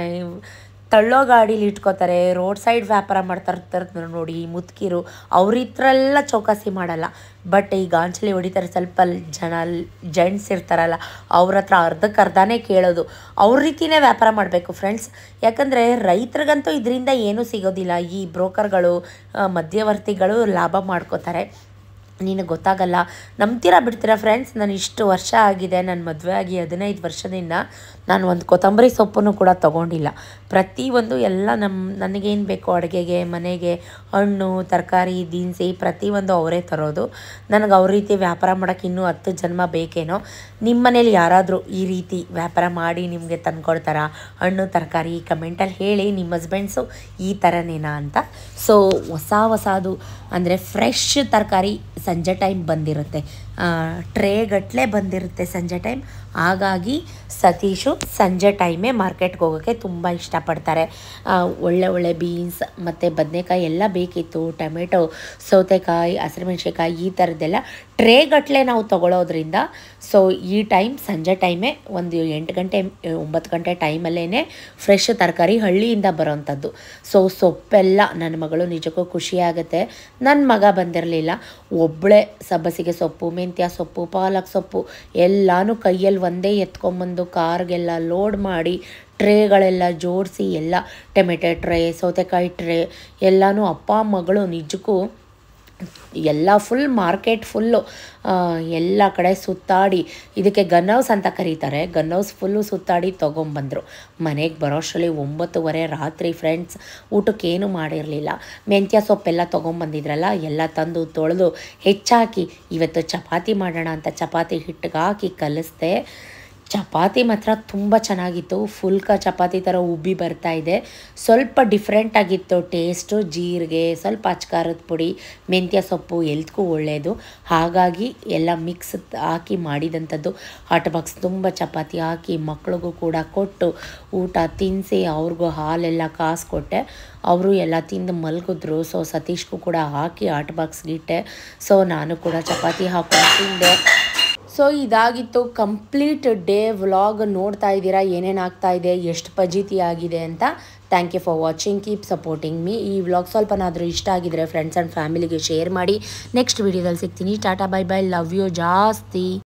A: ತಳ್ಳೋ ಗಾಡೀಲಿ ಇಟ್ಕೋತಾರೆ ರೋಡ್ ಸೈಡ್ ವ್ಯಾಪಾರ ಮಾಡ್ತಾ ಇರ್ತಾರೆ ನೋಡಿ ಮುತ್ಕಿರು ಅವ್ರ ಹತ್ರ ಚೌಕಾಸಿ ಮಾಡಲ್ಲ ಬಟ್ ಈ ಗಾಂಚಲಿ ಹೊಡಿತಾರೆ ಸ್ವಲ್ಪ ಜನ ಜೆಂಟ್ಸ್ ಇರ್ತಾರಲ್ಲ ಅವ್ರ ಹತ್ರ ಅರ್ಧಕ್ಕೆ ಅರ್ಧನೇ ಕೇಳೋದು ಅವ್ರ ರೀತಿನೇ ವ್ಯಾಪಾರ ಮಾಡಬೇಕು ಫ್ರೆಂಡ್ಸ್ ಯಾಕಂದರೆ ರೈತರಿಗಂತೂ ಇದರಿಂದ ಏನೂ ಸಿಗೋದಿಲ್ಲ ಈ ಬ್ರೋಕರ್ಗಳು ಆ, ಮಧ್ಯವರ್ತಿಗಳು ಲಾಭ ಮಾಡ್ಕೋತಾರೆ ನಿನಗೆ ಗೊತ್ತಾಗಲ್ಲ ನಂಬ್ತೀರಾ ಬಿಡ್ತೀರಾ ಫ್ರೆಂಡ್ಸ್ ನಾನು ಇಷ್ಟು ವರ್ಷ ಆಗಿದೆ ನನ್ನ ಮದುವೆ ಆಗಿ ಹದಿನೈದು ವರ್ಷದಿಂದ ನಾನು ಒಂದು ಕೊತ್ತಂಬರಿ ಸೊಪ್ಪನ್ನು ಕೂಡ ತೊಗೊಂಡಿಲ್ಲ ಪ್ರತಿಯೊಂದು ಎಲ್ಲ ನಮ್ಮ ನನಗೇನು ಬೇಕು ಅಡುಗೆಗೆ ಮನೆಗೆ ಹಣ್ಣು ತರಕಾರಿ ದಿನಸಿ ಪ್ರತಿಯೊಂದು ಅವರೇ ತರೋದು ನನಗೆ ಅವ್ರ ರೀತಿ ವ್ಯಾಪಾರ ಮಾಡೋಕ್ಕೆ ಇನ್ನೂ ಹತ್ತು ಜನ್ಮ ಬೇಕೇನೋ ನಿಮ್ಮ ಮನೇಲಿ ಯಾರಾದರೂ ಈ ರೀತಿ ವ್ಯಾಪಾರ ಮಾಡಿ ನಿಮಗೆ ತಂದ್ಕೊಡ್ತಾರಾ ಹಣ್ಣು ತರಕಾರಿ ಕಮೆಂಟಲ್ಲಿ ಹೇಳಿ ನಿಮ್ಮ ಹಸ್ಬೆಂಡ್ಸು ಈ ಥರನೇನಾ ಅಂತ ಸೊ ಹೊಸ ಹೊಸದು ಅಂದರೆ ಫ್ರೆಶ್ ತರಕಾರಿ ಸಂಜೆ ಟೈಮ್ ಬಂದಿರುತ್ತೆ ಟ್ರೇ ಗಟ್ಟಲೆ ಬಂದಿರುತ್ತೆ ಸಂಜೆ ಟೈಮ್ ಹಾಗಾಗಿ ಸತೀಶು ಸಂಜೆ ಟೈಮೇ ಮಾರ್ಕೆಟ್ಗೆ ಹೋಗೋಕ್ಕೆ ತುಂಬ ಇಷ್ಟಪಡ್ತಾರೆ ಆ, ಒಳ್ಳೆ ಒಳ್ಳೆ ಬೀನ್ಸ್ ಮತ್ತು ಬದನೆಕಾಯಿ ಎಲ್ಲ ಬೇಕಿತ್ತು ಟೊಮೆಟೊ ಸೌತೆಕಾಯಿ ಹಸಿರುಮೆಣ್ಸಿನ್ಕಾಯಿ ಈ ಥರದ್ದೆಲ್ಲ ಟ್ರೇ ಗಟ್ಟಲೆ ನಾವು ತಗೊಳ್ಳೋದ್ರಿಂದ ಸೊ ಈ ಟೈಮ್ ಸಂಜೆ ಟೈಮೇ ಒಂದು ಎಂಟು ಗಂಟೆ ಒಂಬತ್ತು ಗಂಟೆ ಟೈಮಲ್ಲೇ ಫ್ರೆಶ್ ತರಕಾರಿ ಹಳ್ಳಿಯಿಂದ ಬರೋವಂಥದ್ದು ಸೊ ಸೊಪ್ಪೆಲ್ಲ ನನ್ನ ಮಗಳು ನಿಜಕ್ಕೂ ಖುಷಿಯಾಗುತ್ತೆ ನನ್ನ ಮಗ ಬಂದಿರಲಿಲ್ಲ ಒಬ್ಬಳೇ ಸಬ್ಬಸಿಗೆ ಸೊಪ್ಪು ಮೆಂತ್ಯ ಸೊಪ್ಪು ಪಾಲಕ್ ಸೊಪ್ಪು ಎಲ್ಲನೂ ಕೈಯಲ್ಲಿ ಒಂದೇ ಎತ್ಕೊಂಬಂದು ಕಾರ್ಗೆಲ್ಲ ಲೋಡ್ ಮಾಡಿ ಟ್ರೇಗಳೆಲ್ಲ ಜೋಡಿಸಿ ಎಲ್ಲ ಟೊಮೆಟೊ ಟ್ರೇ ಸೌತೆಕಾಯಿ ಟ್ರೇ ಎಲ್ಲನೂ ಅಪ್ಪ ಮಗಳು ನಿಜಕ್ಕೂ ಎಲ್ಲ ಫುಲ್ ಮಾರ್ಕೆಟ್ ಫುಲ್ಲು ಎಲ್ಲ ಕಡೆ ಸುತ್ತಾಡಿ ಇದಕ್ಕೆ ಗನ್ ಹೌಸ್ ಅಂತ ಕರೀತಾರೆ ಗನ್ ಹೌಸ್ ಫುಲ್ಲು ಸುತ್ತಾಡಿ ತೊಗೊಂಬಂದರು ಮನೆಗೆ ಬರೋಷ್ಟರಲ್ಲಿ ಒಂಬತ್ತುವರೆ ರಾತ್ರಿ ಫ್ರೆಂಡ್ಸ್ ಊಟಕ್ಕೇನು ಮಾಡಿರಲಿಲ್ಲ ಮೆಂತ್ಯ ಸೊಪ್ಪೆಲ್ಲ ತೊಗೊಂಬಂದಿದ್ರಲ್ಲ ಎಲ್ಲ ತಂದು ತೊಳೆದು ಹೆಚ್ಚಾಕಿ ಇವತ್ತು ಚಪಾತಿ ಮಾಡೋಣ ಅಂತ ಚಪಾತಿ ಹಿಟ್ಟಿಗೆ ಹಾಕಿ ಕಲಿಸ್ದೆ ಚಪಾತಿ ಮಾತ್ರ ತುಂಬ ಚೆನ್ನಾಗಿತ್ತು ಫುಲ್ಕ ಚಪಾತಿ ಥರ ಉಬ್ಬಿ ಬರ್ತಾ ಇದೆ ಸ್ವಲ್ಪ ಡಿಫ್ರೆಂಟ್ ಆಗಿತ್ತು ಟೇಸ್ಟು ಜೀರಿಗೆ ಸ್ವಲ್ಪ ಅಚ್ಕಾರದ ಪುಡಿ ಮೆಂತ್ಯ ಸೊಪ್ಪು ಎಲ್ತ್ಗೂ ಒಳ್ಳೆಯದು ಹಾಗಾಗಿ ಎಲ್ಲ ಮಿಕ್ಸ್ ಹಾಕಿ ಮಾಡಿದಂಥದ್ದು ಹಾಟ್ ಬಾಕ್ಸ್ ತುಂಬ ಚಪಾತಿ ಹಾಕಿ ಮಕ್ಳಿಗೂ ಕೂಡ ಕೊಟ್ಟು ಊಟ ತಿನ್ನಿಸಿ ಅವ್ರಿಗೂ ಹಾಲೆಲ್ಲ ಕಾಸು ಅವರು ಎಲ್ಲ ತಿಂದು ಮಲಗಿದ್ರು ಸೊ ಸತೀಶ್ಗೂ ಕೂಡ ಹಾಕಿ ಹಾಟ್ ಬಾಕ್ಸ್ಗೆ ಇಟ್ಟೆ ಸೊ ನಾನು ಕೂಡ ಚಪಾತಿ ಹಾಕೊಂಡು ತಿಂದೆ ಸೊ ಇದಾಗಿತ್ತು ಕಂಪ್ಲೀಟ್ ಡೇ ವ್ಲಾಗ್ ನೋಡ್ತಾ ಇದ್ದೀರಾ ಏನೇನು ಆಗ್ತಾ ಇದೆ ಎಷ್ಟು ಫಜೀತಿ ಆಗಿದೆ ಅಂತ thank you for watching keep supporting me ಈ ವ್ಲಾಗ್ ಸ್ವಲ್ಪನಾದರೂ ಇಷ್ಟ ಆಗಿದ್ರೆ ಫ್ರೆಂಡ್ಸ್ ಆ್ಯಂಡ್ ಫ್ಯಾಮಿಲಿಗೆ ಶೇರ್ ಮಾಡಿ ನೆಕ್ಸ್ಟ್ ವೀಡಿಯೋದಲ್ಲಿ ಸಿಗ್ತೀನಿ ಟಾಟಾ ಬೈ ಬೈ ಲವ್ ಯು ಜಾಸ್ತಿ